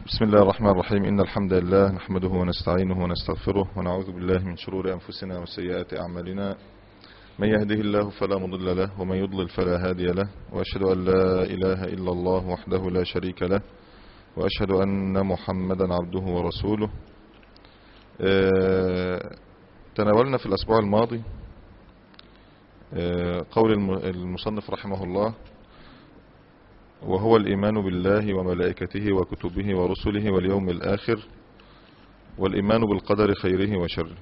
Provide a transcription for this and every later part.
بسم الله الرحمن الرحيم إن الحمد لله نحمده ونستعينه ونستغفره ونعوذ بالله من شرور أنفسنا وسيئات أعمالنا من يهده الله فلا مضل له ومن يضلل فلا هادي له وأشهد أن لا إله إلا الله وحده لا شريك له وأشهد أن محمدا عبده ورسوله آه، تناولنا في الأسبوع الماضي آه، قول الم- المصنف رحمه الله وهو الإيمان بالله وملائكته وكتبه ورسله واليوم الآخر والإيمان بالقدر خيره وشره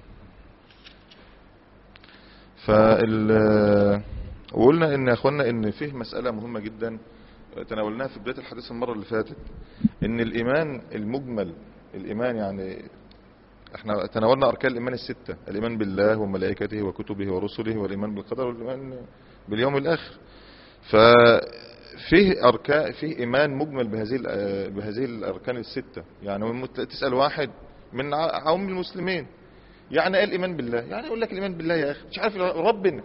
فال وقلنا ان يا اخوانا ان فيه مسألة مهمة جدا تناولناها في بداية الحديث المرة اللي فاتت ان الايمان المجمل الايمان يعني احنا تناولنا اركان الايمان الستة الايمان بالله وملائكته وكتبه ورسله والايمان بالقدر والايمان باليوم الاخر ففيه اركان فيه ايمان مجمل بهذه ال- بهذه الاركان السته يعني ممكن تسال واحد من ع- عوام المسلمين يعني ايه الايمان بالله يعني يقول لك الايمان بالله يا اخي مش عارف ربنا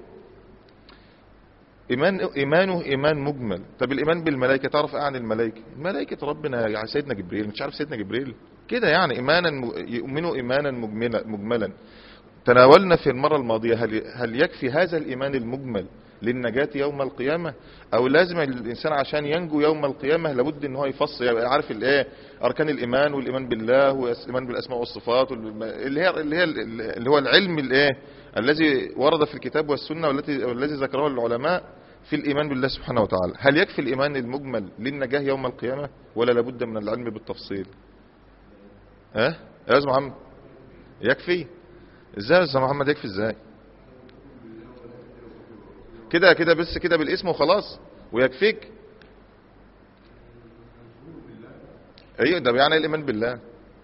ايمان ايمانه ايمان مجمل طب الايمان بالملائكه تعرف ايه عن الملائكه ملائكه ربنا يعني سيدنا جبريل مش عارف سيدنا جبريل كده يعني ايمانا م- يؤمنوا ايمانا مجملا مجملا تناولنا في المرة الماضية هل, هل يكفي هذا الإيمان المجمل للنجاة يوم القيامة أو لازم الإنسان عشان ينجو يوم القيامة لابد إن هو يفصل يبقى عارف الإيه أركان الإيمان والإيمان بالله والإيمان بالأسماء والصفات والم- اللي هي اللي هي اللي هو العلم الإيه الذي ورد في الكتاب والسنة والتي والذي ذكره العلماء في الإيمان بالله سبحانه وتعالى هل يكفي الإيمان المجمل للنجاة يوم القيامة ولا لابد من العلم بالتفصيل ها يا أستاذ محمد يكفي ازاي يا استاذ محمد يكفي ازاي كده كده بس كده بالاسم وخلاص ويكفيك ايوه ده يعني الايمان بالله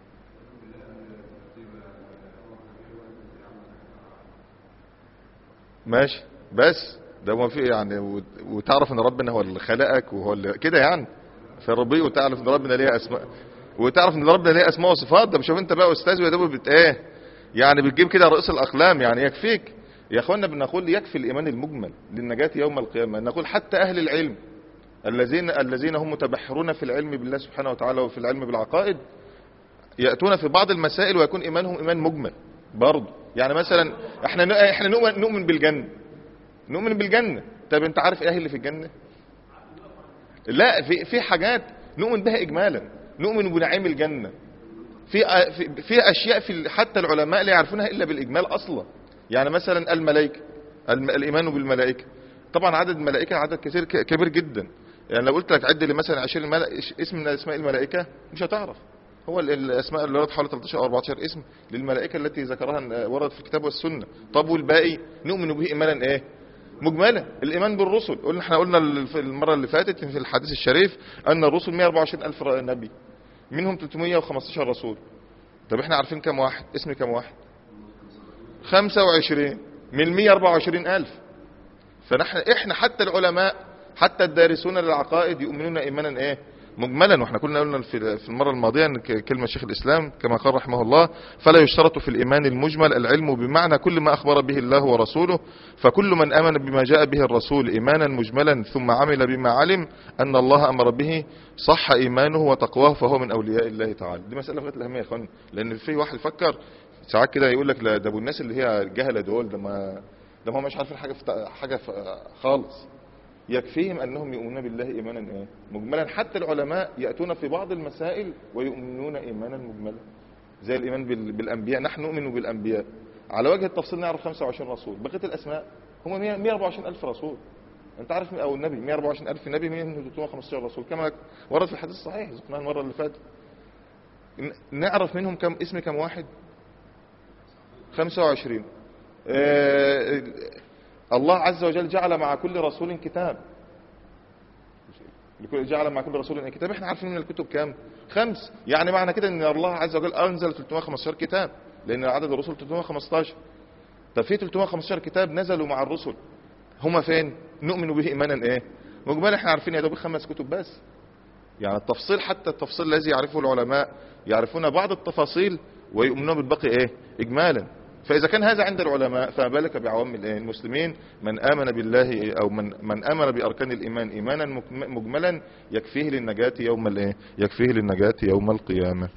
ماشي بس ده ما في يعني وت- وتعرف ان ربنا هو اللي خلقك وهو اللي كده يعني فربي وتعرف ان ربنا ليه اسماء وتعرف ان ربنا ليه اسماء وصفات ده مش شوف انت بقى استاذ ويا دوب بت ايه يعني بتجيب كده رؤوس الاقلام يعني يكفيك يا اخوانا بنقول يكفي الايمان المجمل للنجاة يوم القيامة نقول حتى اهل العلم الذين الذين هم متبحرون في العلم بالله سبحانه وتعالى وفي العلم بالعقائد ياتون في بعض المسائل ويكون ايمانهم ايمان مجمل برضه يعني مثلا احنا ن- احنا نؤمن نؤمن بالجنه نؤمن بالجنه طب انت عارف ايه اللي في الجنه لا في في حاجات نؤمن بها اجمالا نؤمن بنعيم الجنه في في, في اشياء في ال- حتى العلماء لا يعرفونها الا بالاجمال اصلا يعني مثلا الملائكه الم- الايمان بالملائكه طبعا عدد الملائكه عدد كثير ك- كبير جدا يعني لو قلت لك عد لي مثلا 20 ملأ اسم من اسماء الملائكه مش هتعرف هو ال- الاسماء اللي وردت حوالي 13 او 14 اسم للملائكه التي ذكرها وردت في الكتاب والسنه طب والباقي نؤمن به ايمانا ايه مجملا الايمان بالرسل قلنا احنا قلنا ال- في المره اللي فاتت في الحديث الشريف ان الرسل 124 الف نبي منهم 315 رسول طب احنا عارفين كم واحد اسم كم واحد 25 من 124 الف فنحن احنا حتى العلماء حتى الدارسون للعقائد يؤمنون ايمانا ايه مجملا واحنا كنا قلنا في في المره الماضيه ان ك- كلمه شيخ الاسلام كما قال رحمه الله فلا يشترط في الايمان المجمل العلم بمعنى كل ما اخبر به الله ورسوله فكل من امن بما جاء به الرسول ايمانا مجملا ثم عمل بما علم ان الله امر به صح ايمانه وتقواه فهو من اولياء الله تعالى دي مساله غايه الاهميه يا اخوان لان في واحد يفكر ساعات كده يقول لك لا ده ابو الناس اللي هي الجهله دول ده ما ده ما مش عارفين حاجه في حاجه في خالص يكفيهم انهم يؤمنون بالله ايمانا ايه مجملا حتى العلماء ياتون في بعض المسائل ويؤمنون ايمانا مجملا زي الايمان بال- بالانبياء نحن نؤمن بالانبياء على وجه التفصيل نعرف 25 رسول بقيه الاسماء هم 100 124 الف رسول انت عارف مين- او النبي 124 الف نبي منهم 315 رسول كما ورد في الحديث الصحيح ذكرناه المره اللي فاتت ن- نعرف منهم كم اسم كم واحد 25 آه، الله عز وجل جعل مع كل رسول كتاب لكل- جعل مع كل رسول كتاب احنا عارفين من الكتب كام خمس يعني معنى كده ان الله عز وجل انزل 315 كتاب لان عدد الرسل 315 طب في 315 كتاب نزلوا مع الرسل هما فين نؤمن به ايمانا ايه مجملا احنا عارفين يا دوب خمس كتب بس يعني التفصيل حتى التفصيل الذي يعرفه العلماء يعرفون بعض التفاصيل ويؤمنون بالباقي ايه اجمالا فاذا كان هذا عند العلماء فما بالك بعوام الإيه؟ المسلمين من امن بالله او من من امن باركان الايمان ايمانا مكم- مجملا يكفيه للنجاه يوم الايه يكفيه للنجاه يوم القيامه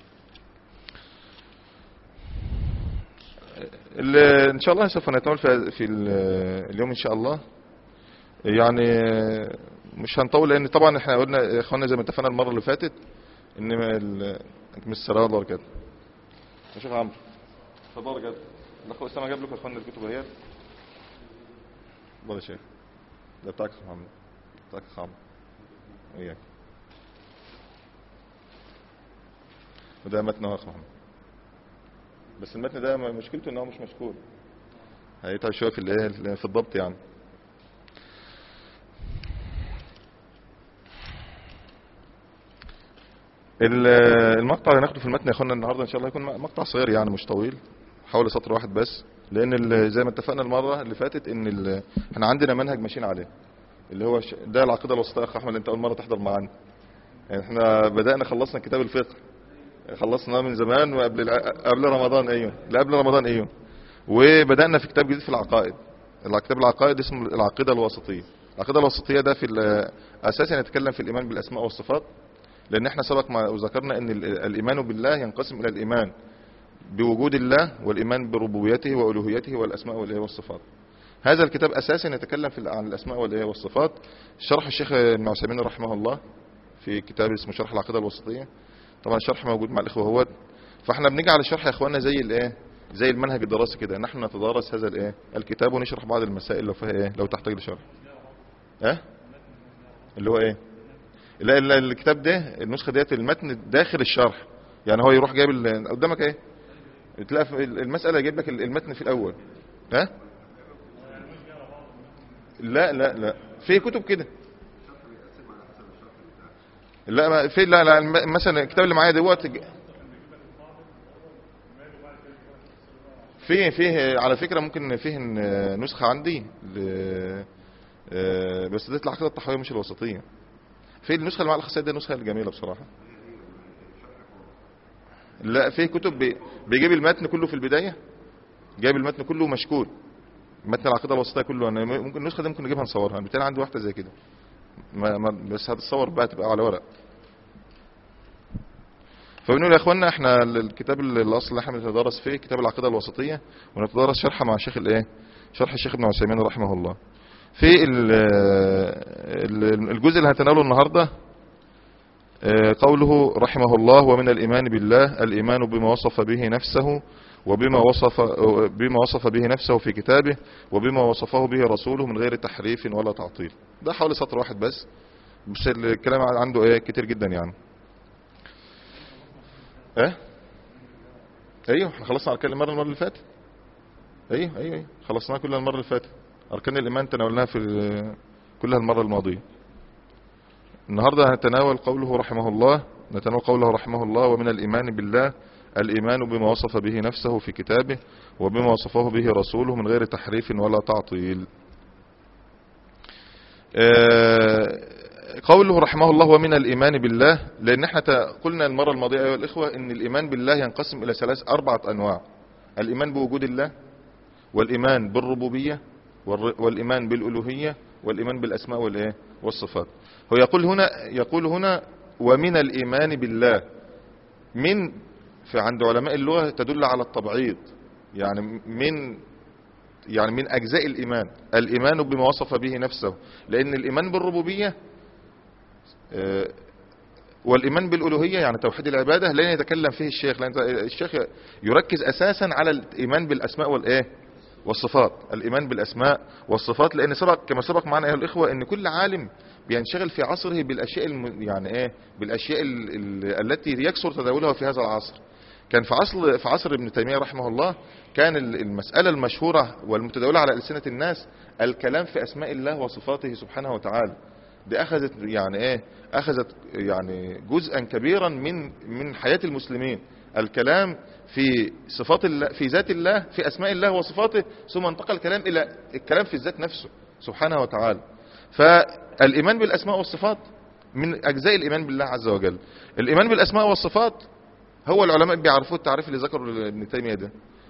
ال- ان شاء الله سوف نتناول في في ال- اليوم ان شاء الله يعني مش هنطول لان طبعا احنا قلنا يا اخوانا زي ما اتفقنا المره اللي فاتت ان ال- من السلام الله كده يا شيخ عمرو اتفضل كده الاخ اسامه جاب لكم يا اخوانا الكتب اهي اتفضل يا شيخ ده بتاعك يا أخ محمد بتاعك يا أخ عمرو وياك وده متن اهو يا اخ محمد بس المتن ده مشكلته ان هو مش مشكول هيتعب شويه في الايه في الضبط يعني ال- المقطع اللي هناخده في المتن يا اخوانا النهارده ان شاء الله هيكون مقطع صغير يعني مش طويل حوالي سطر واحد بس لان ال- زي ما اتفقنا المره اللي فاتت ان ال- احنا عندنا منهج ماشيين عليه اللي هو ش- ده العقيده الوسطيه يا اخ احمد انت اول مره تحضر معانا يعني احنا بدانا خلصنا كتاب الفقه خلصناه من زمان وقبل الع- قبل رمضان ايوه لا قبل رمضان ايوه وبدانا في كتاب جديد في العقائد الكتاب العقائد اسمه العقيده الوسطيه العقيده الوسطيه ده في ال- اساسا يتكلم في الايمان بالاسماء والصفات لان احنا سبق ما ذكرنا ان ال- الايمان بالله ينقسم الى الايمان بوجود الله والايمان بربوبيته والوهيته والاسماء والايه والصفات هذا الكتاب اساسا يتكلم في عن الاسماء والايه والصفات شرح الشيخ ابن عثيمين رحمه الله في كتاب اسمه شرح العقيده الوسطيه طبعا الشرح موجود مع الاخوه اهوت فاحنا بنيجي على الشرح يا اخواننا زي الايه زي المنهج الدراسي كده نحن نتدارس هذا الايه الكتاب ونشرح بعض المسائل لو فيها ايه لو تحتاج لشرح اه اللي هو ايه لا ال- الكتاب ده النسخه ديت المتن داخل الشرح يعني هو يروح جايب ال- قدامك ايه تلاقي في المساله يجيب لك المتن في الاول ها لا لا لا في كتب كده لا ما في لا لا الم- مثلا الكتاب اللي معايا دوت فيه فيه على فكره ممكن فيه ن- نسخه عندي ل- آه، بس دي العقيده الطحاويه مش الوسطيه في النسخه اللي مع الخسائر دي النسخه الجميله بصراحه لا في كتب بي- بيجيب المتن كله في البدايه جايب المتن كله مشكول متن العقيده الوسطيه كله انا ممكن النسخه دي ممكن نجيبها نصورها بالتالي عندي واحده زي كده ما ما بس هتتصور بقى تبقى على ورق فبنقول يا اخوانا احنا الكتاب اللي الاصل اللي احنا بنتدرس فيه كتاب العقيده الوسطيه ونتدرس شرحه مع شيخ الايه شرح الشيخ ابن عثيمين رحمه الله في ال- ال- الجزء اللي هتناوله النهارده آه، قوله رحمه الله ومن الإيمان بالله الإيمان بما وصف به نفسه وبما وصف بما وصف به نفسه في كتابه وبما وصفه به رسوله من غير تحريف ولا تعطيل ده حوالي سطر واحد بس بس الكلام عنده ايه كتير جدا يعني ايه ايوه احنا خلصنا اركان الايمان المره اللي فاتت ايوه ايوه ايوه خلصناها كلها المره اللي فاتت اركان الايمان تناولناها في ال- كلها المره الماضيه النهاردة هنتناول قوله رحمه الله نتناول قوله رحمه الله ومن الإيمان بالله الإيمان بما وصف به نفسه في كتابه وبما وصفه به رسوله من غير تحريف ولا تعطيل آه، قوله رحمه الله ومن الإيمان بالله لأن احنا تا- قلنا المرة الماضية أيها الإخوة أن الإيمان بالله ينقسم إلى ثلاث أربعة أنواع الإيمان بوجود الله والإيمان بالربوبية والر- والإيمان بالألوهية والإيمان بالأسماء والإيه والصفات هو يقول هنا يقول هنا ومن الإيمان بالله من في عند علماء اللغة تدل على التبعيض يعني من يعني من أجزاء الإيمان الإيمان بما وصف به نفسه لأن الإيمان بالربوبية آه، والإيمان بالألوهية يعني توحيد العبادة لن يتكلم فيه الشيخ لأن الشيخ يركز أساسا على الإيمان بالأسماء والإيه والصفات الإيمان بالأسماء والصفات لأن سبق كما سبق معنا أيها الإخوة أن كل عالم بينشغل في عصره بالأشياء الم... يعني إيه بالأشياء ال... ال... التي يكثر تداولها في هذا العصر كان في عصر في عصر ابن تيمية رحمه الله كان ال- المسألة المشهورة والمتداولة على ألسنة الناس الكلام في أسماء الله وصفاته سبحانه وتعالى دي أخذت يعني إيه أخذت يعني جزءا كبيرا من من حياة المسلمين الكلام في صفات الله في ذات الله في أسماء الله وصفاته ثم انتقل الكلام إلى الكلام في الذات نفسه سبحانه وتعالى فالإيمان بالأسماء والصفات من أجزاء الإيمان بالله عز وجل الإيمان بالأسماء والصفات هو العلماء بيعرفوا التعريف اللي ذكره ابن تيمية ده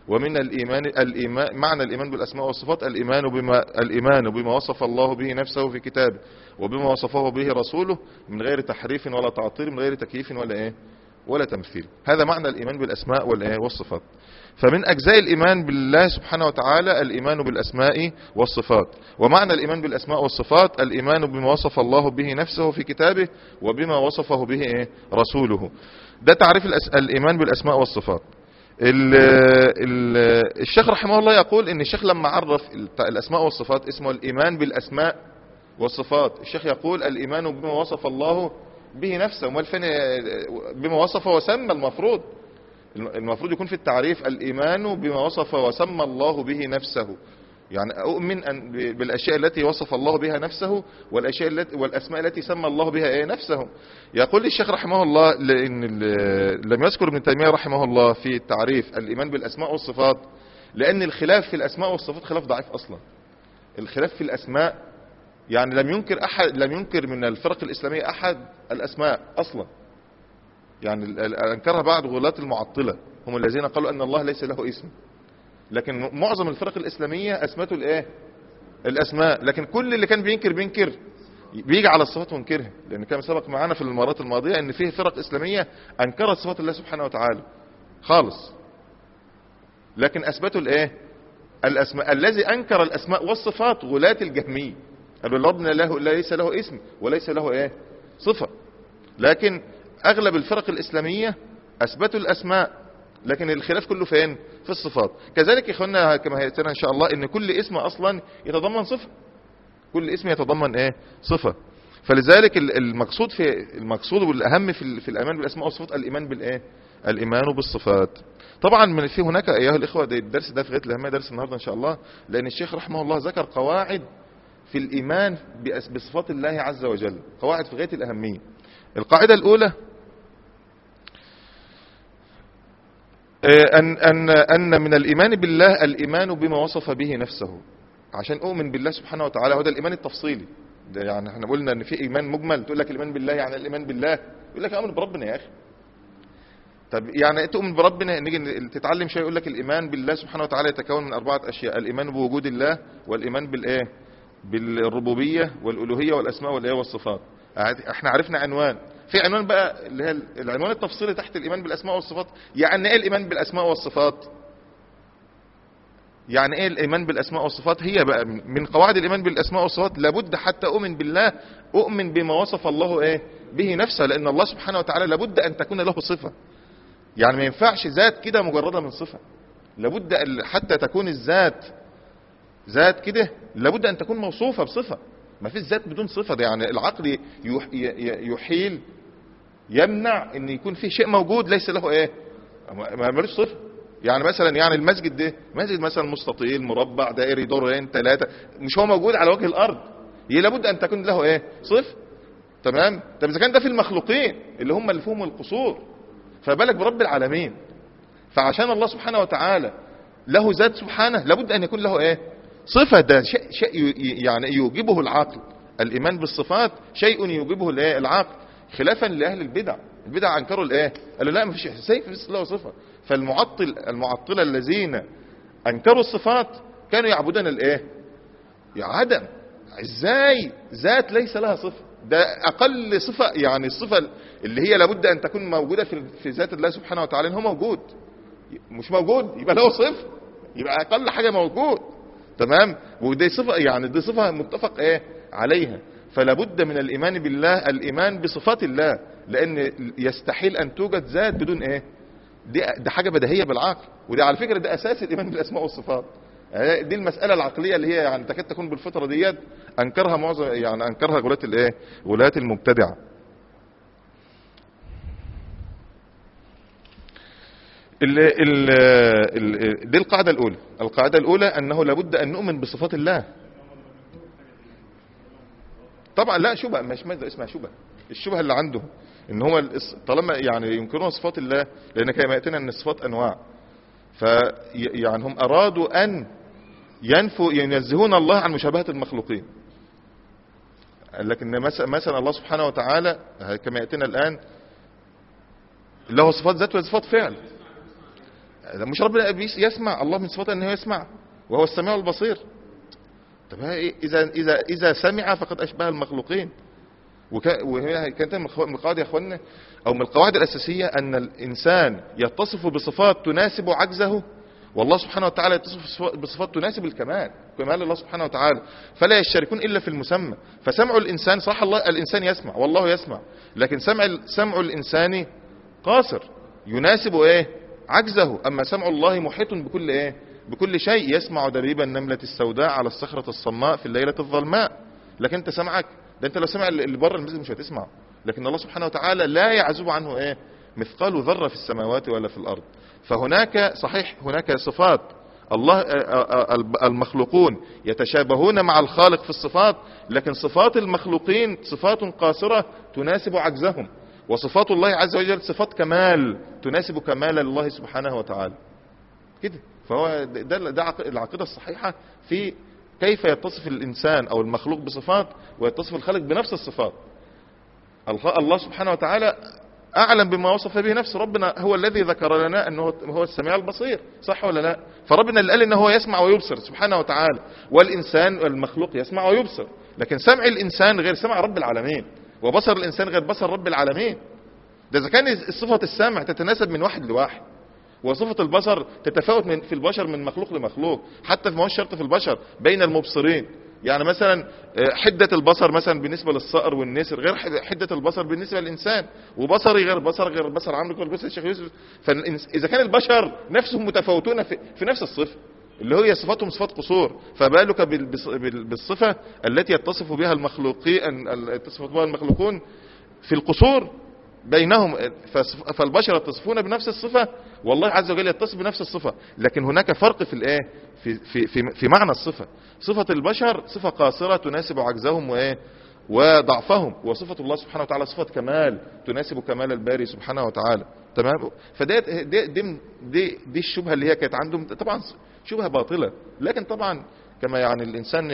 ومن الإيمان, الإيمان معنى الإيمان بالأسماء والصفات الإيمان بما, الإيمان بما وصف الله به نفسه في كتابه وبما وصفه به رسوله من غير تحريف ولا تعطيل من غير تكييف ولا إيه ولا تمثيل هذا معنى الإيمان بالأسماء والإيه والصفات فمن أجزاء الإيمان بالله سبحانه وتعالى الإيمان بالأسماء والصفات ومعنى الإيمان بالأسماء والصفات الإيمان بما وصف الله به نفسه في كتابه وبما وصفه به إيه رسوله ده تعريف الأس... الإيمان بالأسماء والصفات ال... ال... الشيخ رحمه الله يقول ان الشيخ لما عرف الأسماء والصفات اسمه الإيمان بالأسماء والصفات الشيخ يقول الإيمان بما وصف الله به نفسه امال فين بما وصف وسمى المفروض المفروض يكون في التعريف الإيمان بما وصف وسمى الله به نفسه يعني أؤمن أن بالأشياء التي وصف الله بها نفسه والأشياء التي والأسماء التي سمى الله بها إيه نفسه يقول الشيخ رحمه الله لأن لم يذكر ابن تيمية رحمه الله في التعريف الإيمان بالأسماء والصفات لأن الخلاف في الأسماء والصفات خلاف ضعيف أصلا الخلاف في الأسماء يعني لم ينكر أحد لم ينكر من الفرق الإسلامية أحد الأسماء أصلا يعني أنكرها بعض غلاة المعطلة هم الذين قالوا أن الله ليس له اسم لكن معظم الفرق الإسلامية أسمته الإيه الأسماء لكن كل اللي كان بينكر بينكر بيجي على الصفات وينكرها لأن كان سبق معانا في المرات الماضية أن فيه فرق إسلامية أنكرت صفات الله سبحانه وتعالى خالص لكن أثبتوا الإيه الأسماء الذي أنكر الأسماء والصفات غلاة الجهمية قالوا ربنا له ليس له اسم وليس له إيه صفة لكن أغلب الفرق الإسلامية أثبتوا الأسماء لكن الخلاف كله فين في الصفات كذلك يا اخوانا كما هيأتينا ان شاء الله ان كل اسم اصلا يتضمن صفة كل اسم يتضمن ايه صفة فلذلك المقصود في المقصود والاهم في, في الايمان بالاسماء والصفات الايمان بالايه الايمان بالصفات طبعا من في هناك ايها الاخوه ده الدرس ده في غايه الاهميه درس النهارده ان شاء الله لان الشيخ رحمه الله ذكر قواعد في الايمان بصفات الله عز وجل قواعد في غايه الاهميه القاعده الاولى أن, أن, أن من الإيمان بالله الإيمان بما وصف به نفسه عشان أؤمن بالله سبحانه وتعالى هو ده الإيمان التفصيلي ده يعني احنا قلنا ان في ايمان مجمل تقول لك الايمان بالله يعني الايمان بالله يقول لك امن بربنا يا اخي طب يعني تؤمن بربنا نيجي تتعلم شيء يقول لك الايمان بالله سبحانه وتعالى يتكون من اربعه اشياء الايمان بوجود الله والايمان بالايه بالربوبيه والالوهيه والاسماء والايه والصفات احنا عرفنا عنوان في عنوان بقى اللي هي العنوان التفصيلي تحت الايمان بالاسماء والصفات يعني ايه الايمان بالاسماء والصفات يعني ايه الايمان بالاسماء والصفات هي بقى من قواعد الايمان بالاسماء والصفات لابد حتى اؤمن بالله اؤمن بما وصف الله ايه به نفسه لان الله سبحانه وتعالى لابد ان تكون له صفه يعني ما ينفعش ذات كده مجرده من صفه لابد حتى تكون الذات ذات كده لابد ان تكون موصوفه بصفه ما فيش ذات بدون صفه ده يعني العقل يحيل يمنع ان يكون في شيء موجود ليس له ايه ما ملوش صفه يعني مثلا يعني المسجد ده مسجد مثلا مستطيل مربع دائري دورين ثلاثه مش هو موجود على وجه الارض يبقى لابد ان تكون له ايه صفه تمام طب اذا كان ده في المخلوقين اللي هم اللي فيهم القصور فبالك برب العالمين فعشان الله سبحانه وتعالى له ذات سبحانه لابد ان يكون له ايه صفه ده شيء, شيء يعني يوجبه العقل الايمان بالصفات شيء يوجبه الايه العقل خلافا لاهل البدع البدع انكروا الايه قالوا لا مفيش سيف له صفه فالمعطل المعطله الذين انكروا الصفات كانوا يعبدون الايه يا عدم ازاي ذات ليس لها صفه ده اقل صفه يعني الصفه اللي هي لابد ان تكون موجوده في في ذات الله سبحانه وتعالى ان هو موجود مش موجود يبقى له صفه يبقى اقل حاجه موجود تمام ودي صفه يعني دي صفه متفق ايه عليها فلا بد من الايمان بالله الايمان بصفات الله لان يستحيل ان توجد ذات بدون ايه دي, دي حاجه بديهيه بالعقل ودي على فكره ده اساس الايمان بالاسماء والصفات دي المساله العقليه اللي هي يعني تكاد تكون بالفطره ديت انكرها معظم يعني انكرها غلاة الايه غلاة المبتدعه ال ال ال دي القاعده الاولى القاعده الاولى انه لابد ان نؤمن بصفات الله طبعا لا شبهه مش ماذا اسمها شبهه الشبهه اللي عنده ان هو طالما يعني ينكرون صفات الله لان كما ياتينا ان الصفات انواع فيعني هم ارادوا ان ينفوا ينزهون الله عن مشابهه المخلوقين لكن مثلا الله سبحانه وتعالى كما ياتينا الان له صفات ذات وصفات فعل مش ربنا بيس- يسمع الله من صفاته انه يسمع وهو السميع البصير طب ها إيه؟ اذا اذا اذا سمع فقد اشبه المخلوقين وك- وهي كانت من الخوا- من القواعد يا اخوانا او من القواعد الاساسيه ان الانسان يتصف بصفات تناسب عجزه والله سبحانه وتعالى يتصف بصفات- بصفات تناسب الكمال كمال الله سبحانه وتعالى فلا يشتركون الا في المسمى فسمع الانسان صح الله الانسان يسمع والله يسمع لكن سمع سمع الانسان قاصر يناسب ايه عجزه اما سمع الله محيط بكل ايه بكل شيء يسمع دبيب النملة السوداء على الصخرة الصماء في الليلة الظلماء لكن انت سمعك ده انت لو سمع اللي بره المسجد مش هتسمع لكن الله سبحانه وتعالى لا يعزب عنه ايه مثقال ذرة في السماوات ولا في الارض فهناك صحيح هناك صفات الله آه، آه، المخلوقون يتشابهون مع الخالق في الصفات لكن صفات المخلوقين صفات قاصرة تناسب عجزهم وصفات الله عز وجل صفات كمال تناسب كمال الله سبحانه وتعالى كده فهو ده ده عق- العقيدة الصحيحة في كيف يتصف الإنسان أو المخلوق بصفات ويتصف الخالق بنفس الصفات الخ- الله سبحانه وتعالى أعلم بما وصف به نفسه ربنا هو الذي ذكر لنا أنه هو السميع البصير صح ولا لا فربنا اللي قال أنه هو يسمع ويبصر سبحانه وتعالى والإنسان المخلوق يسمع ويبصر لكن سمع الإنسان غير سمع رب العالمين وبصر الإنسان غير بصر رب العالمين ده إذا كان صفة السمع تتناسب من واحد لواحد وصفة البصر تتفاوت من في البشر من مخلوق لمخلوق حتى ما هو شرط في البشر بين المبصرين يعني مثلا آه، حدة البصر مثلا بالنسبة للصقر والنسر غير حد- حدة البصر بالنسبة للإنسان وبصري غير بصر غير بصر عمرو غير بصر الشيخ يوسف فإذا كان البشر نفسهم متفاوتون في, في نفس الصفة اللي هي صفاتهم صفات قصور فبالك بال- بص- بال- بالصفة التي يتصف بها المخلوقين ال- يتصف بها المخلوقون في القصور بينهم فصف- فالبشر يتصفون بنفس الصفة والله عز وجل يتصف بنفس الصفة لكن هناك فرق في الايه في, في, في, في معنى الصفة صفة البشر صفة قاصرة تناسب عجزهم وايه وضعفهم وصفة الله سبحانه وتعالى صفة كمال تناسب كمال الباري سبحانه وتعالى تمام فده دي, دي, دي, دي الشبهة اللي هي كانت عندهم طبعا شبهة باطلة لكن طبعا كما يعني الإنسان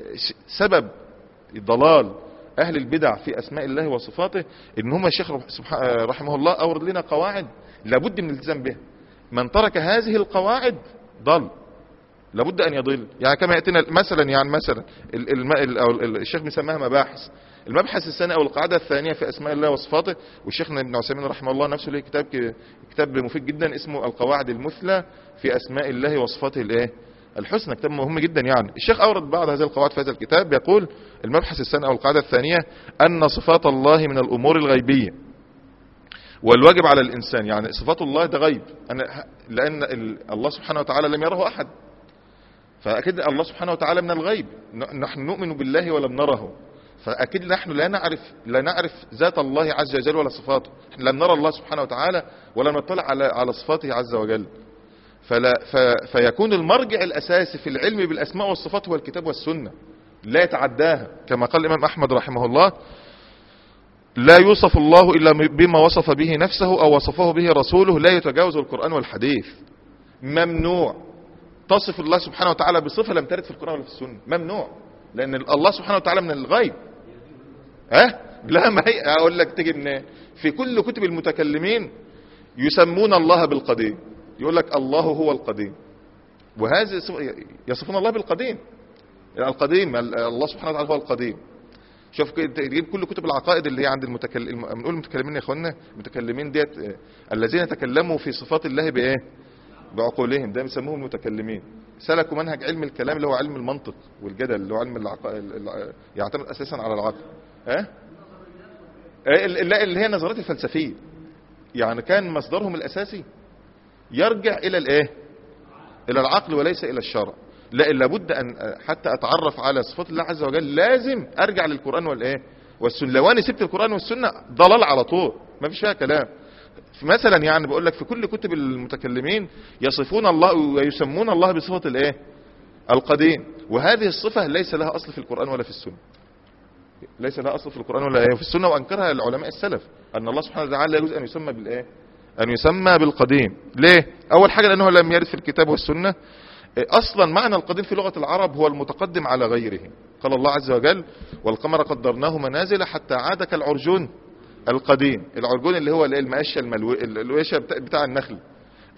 سبب ضلال اهل البدع في اسماء الله وصفاته ان هم الشيخ سبحانه رحمه الله اورد لنا قواعد لابد من الالتزام بها من ترك هذه القواعد ضل لابد ان يضل يعني كما ياتينا مثلا يعني مثلا ال- الم- ال- أو ال- الشيخ بيسميها مباحث المبحث الثاني او القاعده الثانيه في اسماء الله وصفاته والشيخنا ابن عثيمين رحمه الله نفسه له كتاب ك- كتاب مفيد جدا اسمه القواعد المثلى في اسماء الله وصفاته الايه الحسنى كتاب مهم جدا يعني الشيخ اورد بعض هذه القواعد في هذا الكتاب يقول المبحث الثاني او القاعده الثانيه ان صفات الله من الامور الغيبيه والواجب على الانسان يعني صفات الله ده غيب أنا لان ال- الله سبحانه وتعالى لم يره احد فاكيد الله سبحانه وتعالى من الغيب ن- نحن نؤمن بالله ولم نره فاكيد نحن لا نعرف لا نعرف ذات الله عز وجل ولا صفاته احنا لم نرى الله سبحانه وتعالى ولم نطلع على على صفاته عز وجل فلا ف فيكون المرجع الاساسي في العلم بالاسماء والصفات هو الكتاب والسنه لا يتعداها كما قال الامام احمد رحمه الله لا يوصف الله الا بما وصف به نفسه او وصفه به رسوله لا يتجاوز القران والحديث ممنوع تصف الله سبحانه وتعالى بصفه لم ترد في القران ولا في السنه ممنوع لان الله سبحانه وتعالى من الغيب ها لا ما هي اقول لك تيجي من في كل كتب المتكلمين يسمون الله بالقديم يقول لك الله هو القديم وهذه صفة- يصفون الله بالقديم القديم ال- الله سبحانه وتعالى هو القديم شوف كده تجيب كل كتب العقائد اللي هي عند المتكلم بنقول المتكلمين يا اخوانا المتكلمين ديت آه، الذين تكلموا في صفات الله بايه بعقولهم ده بيسموهم المتكلمين سلكوا منهج علم الكلام اللي هو علم المنطق والجدل اللي هو علم العقائد يعتمد اساسا على العقل ها آه، ال- لا اللي هي النظريات الفلسفيه يعني كان مصدرهم الاساسي يرجع الى الايه الى العقل وليس الى الشرع لا لابد ان حتى اتعرف على صفات الله عز وجل لازم ارجع للقران والايه والسنه لو انا سبت القران والسنه ضلال على طول ما فيش فيها كلام مثلا يعني بقول لك في كل كتب المتكلمين يصفون الله ويسمون الله بصفه الايه القديم وهذه الصفه ليس لها اصل في القران ولا في السنه ليس لها اصل في القران ولا في السنه وانكرها العلماء السلف ان الله سبحانه وتعالى لا يجوز ان يسمى بالايه ان يسمى بالقديم ليه اول حاجه لانه لم يرد في الكتاب والسنه اصلا معنى القديم في لغه العرب هو المتقدم على غيره قال الله عز وجل والقمر قدرناه منازل حتى عاد كالعرجون القديم العرجون اللي هو الايه المقشه الملو... الويشه بتاع, بتاع النخل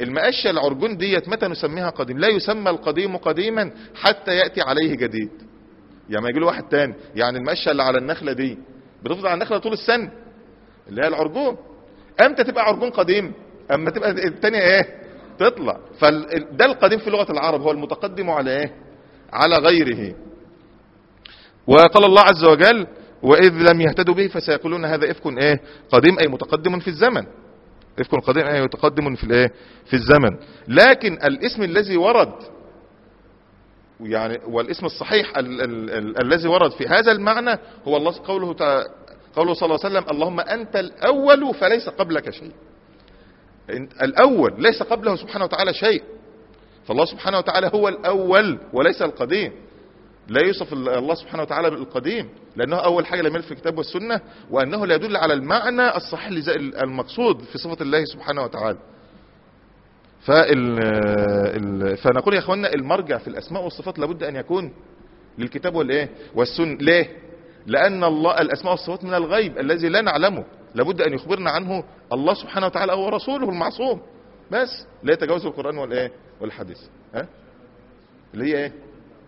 المقشه العرجون ديت متى نسميها قديم لا يسمى القديم قديما حتى ياتي عليه جديد يعني ما يجي له واحد تاني يعني المقشه اللي على النخله دي بتفضل على النخله طول السنه اللي هي العرجون امتى تبقى عرجون قديم اما تبقى التانية ايه تطلع فده القديم في لغه العرب هو المتقدم على ايه على غيره وقال الله عز وجل واذ لم يهتدوا به فسيقولون هذا افك ايه قديم اي متقدم في الزمن افك قديم اي متقدم في الايه في الزمن لكن الاسم الذي ورد يعني والاسم الصحيح ال ال ال الذي ورد في هذا المعنى هو الله قوله تعالى قوله صلى الله عليه وسلم اللهم انت الاول فليس قبلك شيء الاول ليس قبله سبحانه وتعالى شيء فالله سبحانه وتعالى هو الاول وليس القديم لا يوصف الله سبحانه وتعالى بالقديم لانه اول حاجه لم في الكتاب والسنه وانه لا يدل على المعنى الصحيح المقصود في صفه الله سبحانه وتعالى فال فنقول يا اخوانا المرجع في الاسماء والصفات لابد ان يكون للكتاب والايه والسنه ليه لان الله الاسماء والصفات من الغيب الذي لا نعلمه لابد ان يخبرنا عنه الله سبحانه وتعالى او رسوله المعصوم بس لا يتجاوز القران والايه والحديث ها اللي هي ايه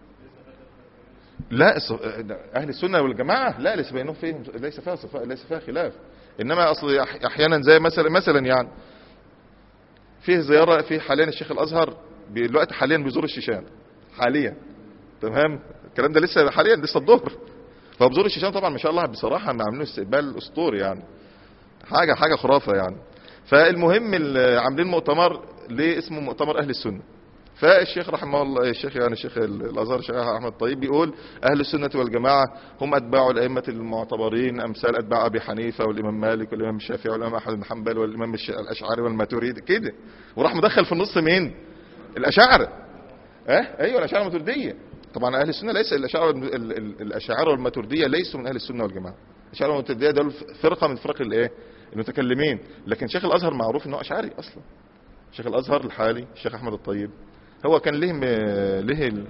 لا اهل السنه والجماعه لا ليس بينهم فيهم ليس فيها صفاء ليس فيها خلاف انما اصل احيانا زي مثلا مثلا يعني فيه زياره في حاليا الشيخ الازهر دلوقتي حاليا بيزور الشيشان حاليا تمام الكلام ده لسه حاليا لسه الظهر فبزور الشيشان طبعا ما شاء الله بصراحه عاملين استقبال اسطوري يعني حاجه حاجه خرافه يعني فالمهم عاملين مؤتمر ليه اسمه مؤتمر اهل السنه فالشيخ رحمه الله الشيخ يعني الشيخ الازهر الشيخ احمد الطيب بيقول اهل السنه والجماعه هم اتباع الائمه المعتبرين امثال اتباع ابي حنيفه والامام مالك والامام الشافعي والامام احمد بن حنبل والامام الاشعري والماتريدي كده وراح مدخل في النص مين الاشاعره اه ايوه الاشاعره الماتريديه طبعا اهل السنه ليس الاشاعره الاشاعره والماتريديه ليسوا من اهل السنه والجماعه الاشاعره والماتريديه دول فرقه من فرق الايه المتكلمين لكن شيخ الازهر معروف انه اشعري اصلا شيخ الازهر الحالي الشيخ احمد الطيب هو كان لهم له ال...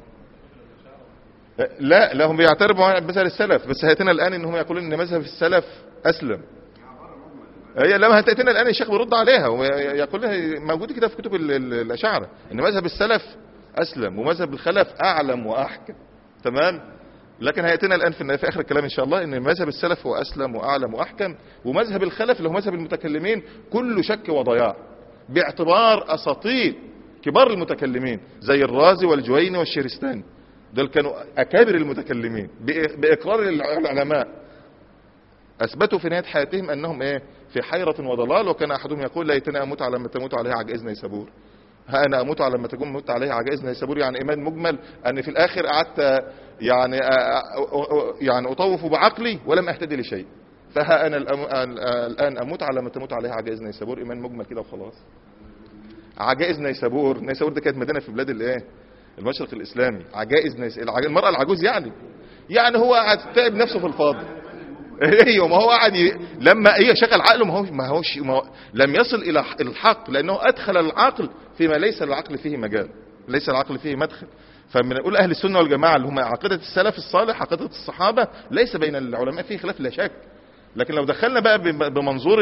لا لا هم بيعترفوا بمذهب السلف بس هاتنا الان انهم يقولون ان مذهب السلف اسلم هي لما هتاتينا الان الشيخ بيرد عليها ويقول لها موجود كده في كتب الاشاعره ان مذهب السلف اسلم ومذهب الخلف اعلم واحكم تمام لكن هياتينا الان في, في اخر الكلام ان شاء الله ان مذهب السلف هو اسلم واعلم واحكم ومذهب الخلف اللي هو مذهب المتكلمين كله شك وضياع باعتبار اساطيل كبار المتكلمين زي الرازي والجويني والشيرستاني دول كانوا اكابر المتكلمين باقرار العلماء اثبتوا في نهايه حياتهم انهم ايه في حيره وضلال وكان احدهم يقول ليتني اموت على ما تموت عليه عجائز نيسابور ها انا اموت على ما تكون موت عليه عجائز نيسابور يعني ايمان مجمل ان في الاخر قعدت يعني يعني اطوف بعقلي ولم اهتدي لشيء فها انا الان اموت على ما تموت عليه عجائز نيسابور ايمان مجمل كده وخلاص عجائز نيسابور نيسابور دي كانت مدينه في بلاد الايه المشرق الاسلامي عجائز نيس المراه العجوز يعني يعني هو قاعد تعب نفسه في الفاضي ايوه ما هو قاعد ي... لما هي شغل عقله ما هو ما هوش ما هو لم يصل الى الحق لانه ادخل العقل فيما ليس العقل فيه مجال ليس العقل فيه مدخل فمن نقول اهل السنه والجماعه اللي هم عقيده السلف الصالح عقيده الصحابه ليس بين العلماء فيه خلاف لا شك لكن لو دخلنا بقى بمنظور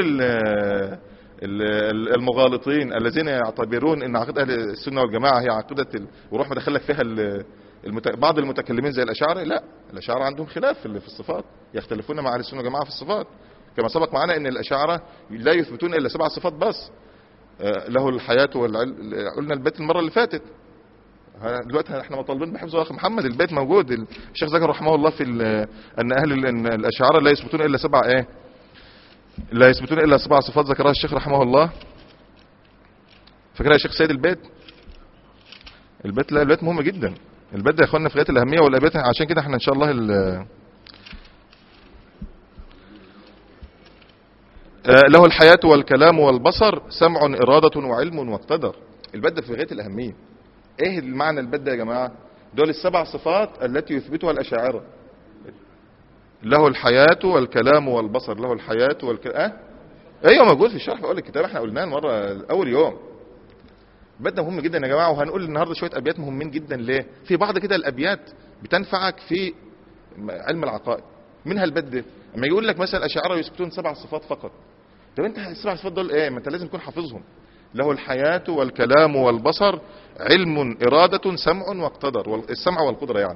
المغالطين الذين يعتبرون ان عقيده اهل السنه والجماعه هي عقيده ال... وروح مدخل لك فيها المت... بعض المتكلمين زي الاشاعره لا الاشاعره عندهم خلاف في الصفات يختلفون مع اهل السنه والجماعه في الصفات كما سبق معنا ان الاشاعره لا يثبتون الا سبع صفات بس له الحياه والعلم قلنا البيت المره اللي فاتت دلوقتي احنا مطالبين بحفظ اخ محمد البيت موجود الشيخ زكر رحمه الله في ان اهل ان الاشاعره لا يثبتون الا سبع ايه لا يثبتون الا سبع صفات ذكرها الشيخ رحمه الله فاكرها يا شيخ سيد البيت البيت لا البيت مهم جدا البيت ده يا اخوانا في غايه الاهميه والابيات عشان كده احنا ان شاء الله له الحياة والكلام والبصر سمع إرادة وعلم واقتدر البيت ده في غاية الأهمية ايه المعنى البيت ده يا جماعة دول السبع صفات التي يثبتها الأشاعرة له الحياة والكلام والبصر له الحياة والكلام أه؟ ايوه موجود في الشرح بقول الكتاب احنا قلناه مرة اول يوم البيت ده مهم جدا يا جماعة وهنقول النهاردة شوية ابيات مهمين جدا ليه في بعض كده الابيات بتنفعك في علم العقائد منها البيت ده اما يقول لك مثلا الاشاعره يثبتون سبع صفات فقط طب انت السبع صفات دول ايه ما انت لازم تكون حافظهم له الحياة والكلام والبصر علم إرادة سمع واقتدر وال- السمع والقدرة يعني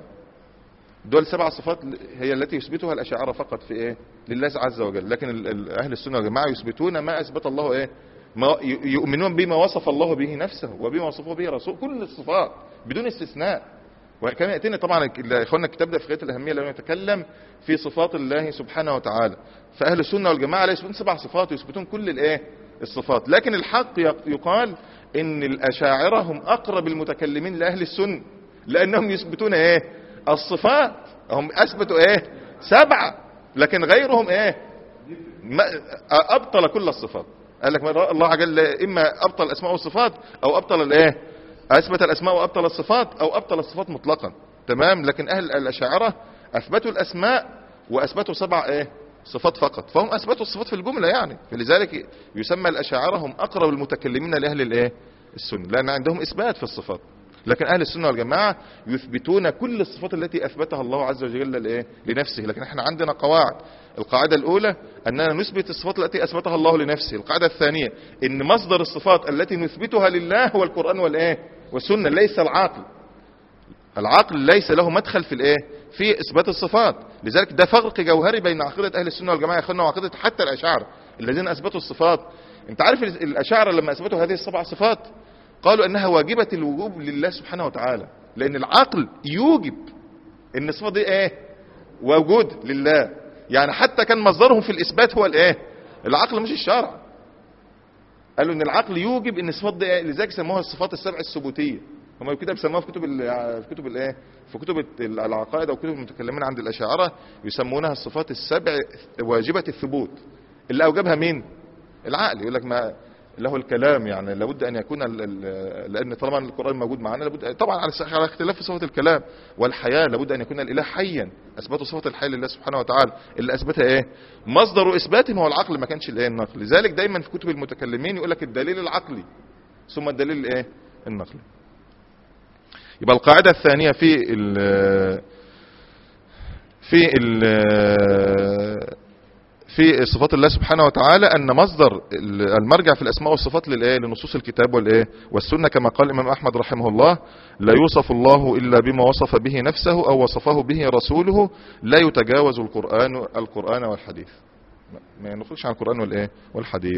دول سبع صفات هي التي يثبتها الأشاعرة فقط في إيه لله عز وجل لكن ال- ال- أهل السنة والجماعة يثبتون ما أثبت الله إيه ما ي- يؤمنون بما وصف الله به نفسه وبما وصفه به رسول كل الصفات بدون استثناء وكما يأتينا طبعا ال- إخواننا الكتاب ده في غاية الأهمية لما يتكلم في صفات الله سبحانه وتعالى فأهل السنة والجماعة لا يثبتون سبع صفات ويثبتون كل الإيه الصفات لكن الحق يق- يقال إن الأشاعرة هم أقرب المتكلمين لأهل السنة لأنهم يثبتون إيه الصفات هم أثبتوا إيه سبعة لكن غيرهم إيه ما ابطل كل الصفات قال لك ما الله عز وجل اما ابطل الاسماء والصفات او ابطل الايه اثبت الاسماء وابطل الصفات او ابطل الصفات مطلقا تمام لكن اهل الاشاعره اثبتوا الاسماء واثبتوا سبع ايه صفات فقط فهم اثبتوا الصفات في الجمله يعني فلذلك يسمى الاشاعره هم اقرب المتكلمين لاهل الايه السنه لان عندهم اثبات في الصفات لكن اهل السنه والجماعه يثبتون كل الصفات التي اثبتها الله عز وجل لايه لنفسه لكن احنا عندنا قواعد القاعده الاولى اننا نثبت الصفات التي اثبتها الله لنفسه القاعده الثانيه ان مصدر الصفات التي نثبتها لله هو القران والايه والسنه ليس العقل العقل ليس له مدخل في الايه في اثبات الصفات لذلك ده فرق جوهري بين عقيده اهل السنه والجماعه يا اخوانا وعقيده حتى الاشاعره الذين اثبتوا الصفات انت عارف الاشاعره لما اثبتوا هذه السبع صفات قالوا انها واجبه الوجوب لله سبحانه وتعالى لان العقل يوجب ان الصفه دي ايه وجود لله يعني حتى كان مصدرهم في الاثبات هو الايه العقل مش الشرع قالوا ان العقل يوجب ان الصفات دي إيه؟ لذلك سموها الصفات السبع الثبوتيه هم كده بيسموها في كتب ال- في كتب الايه في كتب ال- العقائد او كتب المتكلمين عند الاشاعره يسمونها الصفات السبع واجبه الثبوت اللي اوجبها مين العقل يقول لك ما له الكلام يعني لابد ان يكون ال ال لان طالما القران موجود معنا لابد طبعا على على اختلاف في صفه الكلام والحياه لابد ان يكون الاله حيا اثبتوا صفه الحياه لله سبحانه وتعالى اللي اثبتها ايه مصدر اثباتهم هو العقل ما كانش الايه النقل لذلك دايما في كتب المتكلمين يقول لك الدليل العقلي ثم الدليل الايه النقلي يبقى القاعده الثانيه في ال في ال في صفات الله سبحانه وتعالى ان مصدر المرجع في الاسماء والصفات للايه لنصوص الكتاب والايه والسنه كما قال الامام احمد رحمه الله لا يوصف الله الا بما وصف به نفسه او وصفه به رسوله لا يتجاوز القران القران والحديث ما نخرجش عن القران والايه والحديث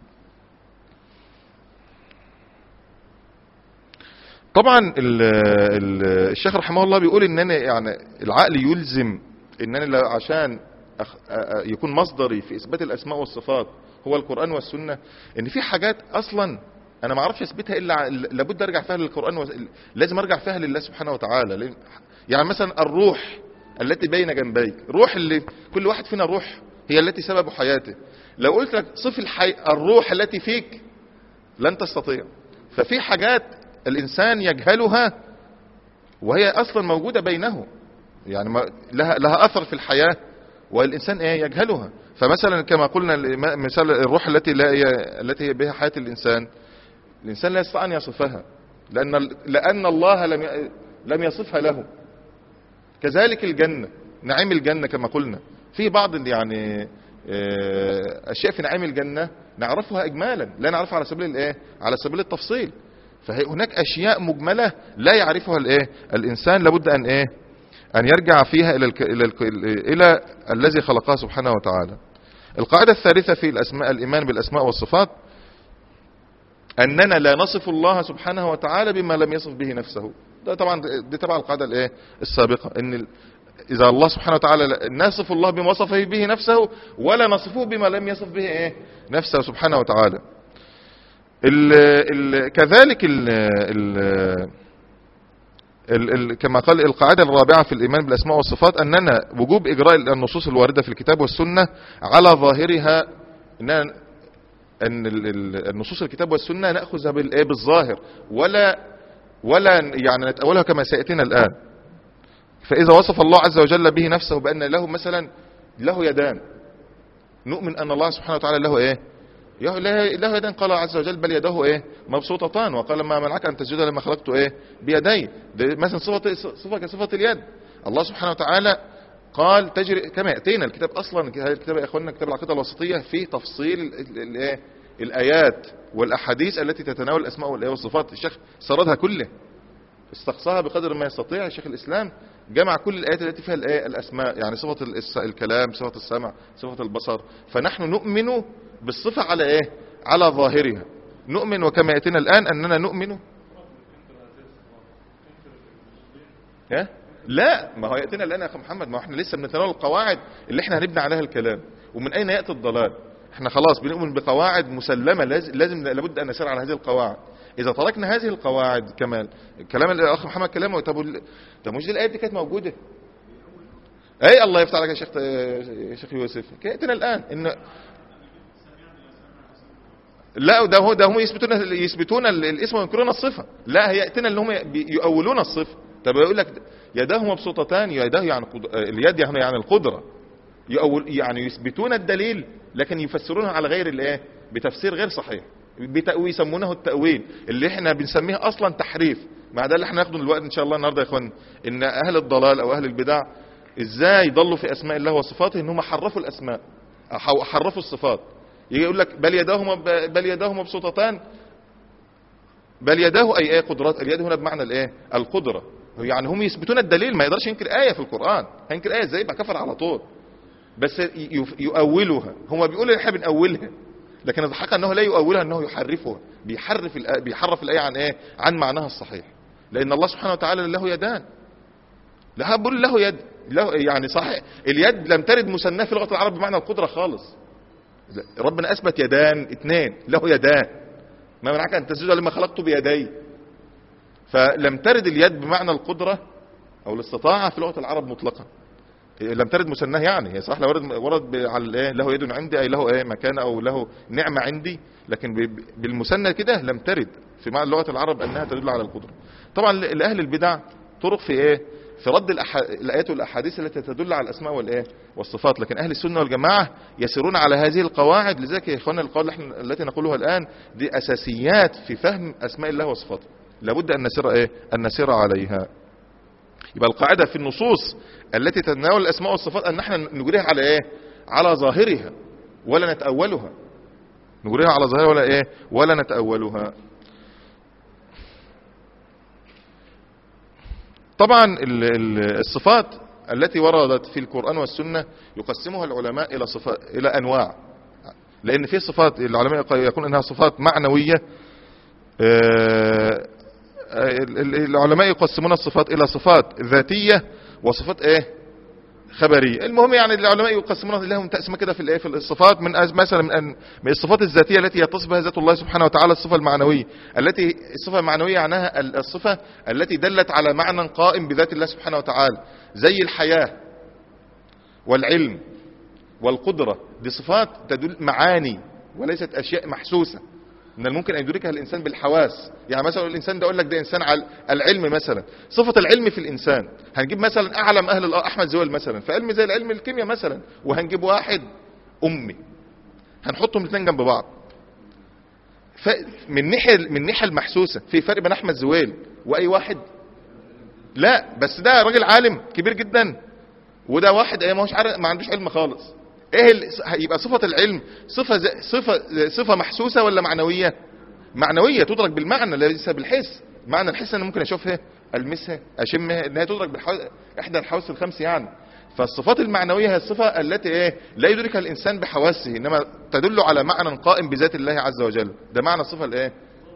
طبعا ال ال الشيخ رحمه الله بيقول ان انا يعني العقل يلزم ان انا لو عشان أخ أ- يكون مصدري في اثبات الاسماء والصفات هو القران والسنه ان في حاجات اصلا انا ما اعرفش اثبتها الا ع- لابد ارجع فيها للقران وس- لازم ارجع فيها لله سبحانه وتعالى لأن- يعني مثلا الروح التي بين جنبيك روح اللي كل واحد فينا روح هي التي سبب حياته لو قلت لك صف الحي... الروح التي فيك لن تستطيع ففي حاجات الانسان يجهلها وهي اصلا موجوده بينه يعني ما لها لها اثر في الحياه والانسان ايه يجهلها فمثلا كما قلنا الإمام- مثال الروح التي لا هي التي هي بها حياه الانسان الانسان لا يستطيع ان يصفها لان لان الله لم ي- لم يصفها له كذلك الجنه نعيم الجنه كما قلنا في بعض ال- يعني آه، اشياء في نعيم الجنه نعرفها اجمالا لا نعرفها على سبيل الايه على سبيل التفصيل فهناك اشياء مجمله لا يعرفها الايه الانسان لابد ان ايه ان يرجع فيها الى الك... الى, الك... إلى الذي خلقها سبحانه وتعالى القاعده الثالثه في الاسماء الايمان بالاسماء والصفات اننا لا نصف الله سبحانه وتعالى بما لم يصف به نفسه ده طبعا دي طبعا القاعده الايه السابقه ان ال... اذا الله سبحانه وتعالى لا- نصف الله بما وصف به نفسه ولا نصفه بما لم يصف به ايه نفسه سبحانه وتعالى ال ال كذلك ال ال ال ال كما قال القاعدة الرابعة في الإيمان بالأسماء والصفات أننا وجوب إجراء النصوص الواردة في الكتاب والسنة على ظاهرها إننا أن ال- ال- النصوص الكتاب والسنة نأخذها بالإيه بالظاهر ولا ولا يعني نتأولها كما سيأتينا الآن فإذا وصف الله عز وجل به نفسه بأن له مثلا له يدان نؤمن أن الله سبحانه وتعالى له إيه له له يدين قال عز وجل بل يده ايه مبسوطتان وقال ما منعك ان تسجد لما خلقت ايه بيدي ده مثلا صفه صفه كصفه اليد الله سبحانه وتعالى قال تجري كما ياتينا الكتاب اصلا هذا الكتاب يا اخواننا كتاب العقيده الوسطيه فيه تفصيل ال- ال- الايه الايات والاحاديث التي تتناول الاسماء والايه والصفات الشيخ سردها كله استقصاها بقدر ما يستطيع شيخ الاسلام جمع كل الايات التي فيها الايه الاسماء يعني صفه الس- الكلام صفه السمع صفه البصر فنحن نؤمن بالصفه على ايه على ظاهرها نؤمن وكما ياتينا الان اننا نؤمن ها لا ما هو ياتينا الان يا اخي محمد ما هو احنا لسه بنتناول القواعد اللي احنا هنبني عليها الكلام ومن اين ياتي الضلال احنا خلاص بنؤمن بقواعد مسلمه لازم, لازم لابد ان نسير على هذه القواعد اذا تركنا هذه القواعد كمال كلام الاخ محمد كلامه طب وال- طب مش دي الايات دي كانت موجوده اي الله يفتح عليك يا شيخ يا شيخ يوسف ياتينا الان ان لا ده هو ده هم يثبتون يثبتون ال- الاسم وينكرون الصفه لا هي ياتينا اللي هم بي- يؤولون الصفه طب يقول لك يداه مبسوطتان يداه يعني قد- اليد يعني يعني القدره يؤول يعني يثبتون الدليل لكن يفسرونها على غير الايه بتفسير غير صحيح بت- ويسمونه التاويل اللي احنا بنسميه اصلا تحريف مع ده اللي احنا ناخده دلوقتي ان شاء الله النهارده يا اخوان ان اهل الضلال او اهل البدع ازاي ضلوا في اسماء الله وصفاته ان هم حرفوا الاسماء أو حرفوا الصفات يجي يقول لك بل يداه مب- بل يداه مبسوطتان بل يداه اي ايه قدرات اليد هنا بمعنى الايه القدره يعني هم يثبتون الدليل ما يقدرش ينكر ايه في القران هينكر ايه ازاي يبقى كفر على طول بس ي- يؤولها هو بيقول احنا بنأولها لكن الحقيقه انه لا يؤولها انه يحرفها بيحرف الآية بيحرف الايه عن ايه عن معناها الصحيح لان الله سبحانه وتعالى له يدان لا بقول له يد له يعني صحيح اليد لم ترد مثناه في لغه العرب بمعنى القدره خالص ربنا اثبت يدان اثنين له يدان ما منعك ان تسجد لما خلقت بيدي فلم ترد اليد بمعنى القدره او الاستطاعه في لغه العرب مطلقا لم ترد مثناه يعني هي صح لو ورد ورد ب- على الايه له يد عندي اي له ايه مكان او له نعمه عندي لكن ب- بالمثنى كده لم ترد في معنى لغه العرب انها تدل على القدره طبعا ل- لاهل البدع طرق في ايه في رد الأح... الايات والاحاديث التي تدل على الاسماء والايه والصفات لكن اهل السنه والجماعه يسيرون على هذه القواعد لذلك يا اخواننا القواعد اللي احنا- التي نقولها الان دي اساسيات في فهم اسماء الله وصفاته لابد ان نسير ايه ان نسير عليها يبقى القاعدة في النصوص التي تتناول الأسماء والصفات أن احنا نجريها على إيه؟ على ظاهرها ولا نتأولها نجريها على ظاهرها ولا إيه؟ ولا نتأولها طبعا ال- ال- الصفات التي وردت في القرآن والسنة يقسمها العلماء إلى صفات إلى أنواع لأن في صفات العلماء يقول أنها صفات معنوية آه، ال- ال- العلماء يقسمون الصفات الى صفات ذاتيه وصفات ايه خبريه المهم يعني العلماء يقسمون لهم تقسيمه كده في الايه في الصفات من أز- مثلا من, أن- من الصفات الذاتيه التي يتصف بها ذات الله سبحانه وتعالى الصفه المعنويه التي الصفه المعنويه معناها ال- الصفه التي دلت على معنى قائم بذات الله سبحانه وتعالى زي الحياه والعلم والقدره دي صفات تدل معاني وليست اشياء محسوسه من الممكن ان يدركها الانسان بالحواس يعني مثلا الانسان ده اقول لك ده انسان على العلم مثلا صفه العلم في الانسان هنجيب مثلا اعلم اهل الأرض احمد زويل مثلا في علم زي العلم الكيمياء مثلا وهنجيب واحد امي هنحطهم الاثنين جنب بعض ف من ناحيه من ناحيه المحسوسه في فرق بين احمد زويل واي واحد لا بس ده راجل عالم كبير جدا وده واحد ايه ما هوش عارف ما عندوش علم خالص ايه ال... يبقى صفة العلم صفة ز... صفة صفة محسوسة ولا معنوية معنوية تدرك بالمعنى ليس بالحس معنى الحس انا ممكن اشوفها المسها اشمها انها تدرك بالحو... احدى الحواس الخمس يعني فالصفات المعنوية هي الصفة التي ايه لا يدركها الانسان بحواسه انما تدل على معنى قائم بذات الله عز وجل ده معنى الصفة الايه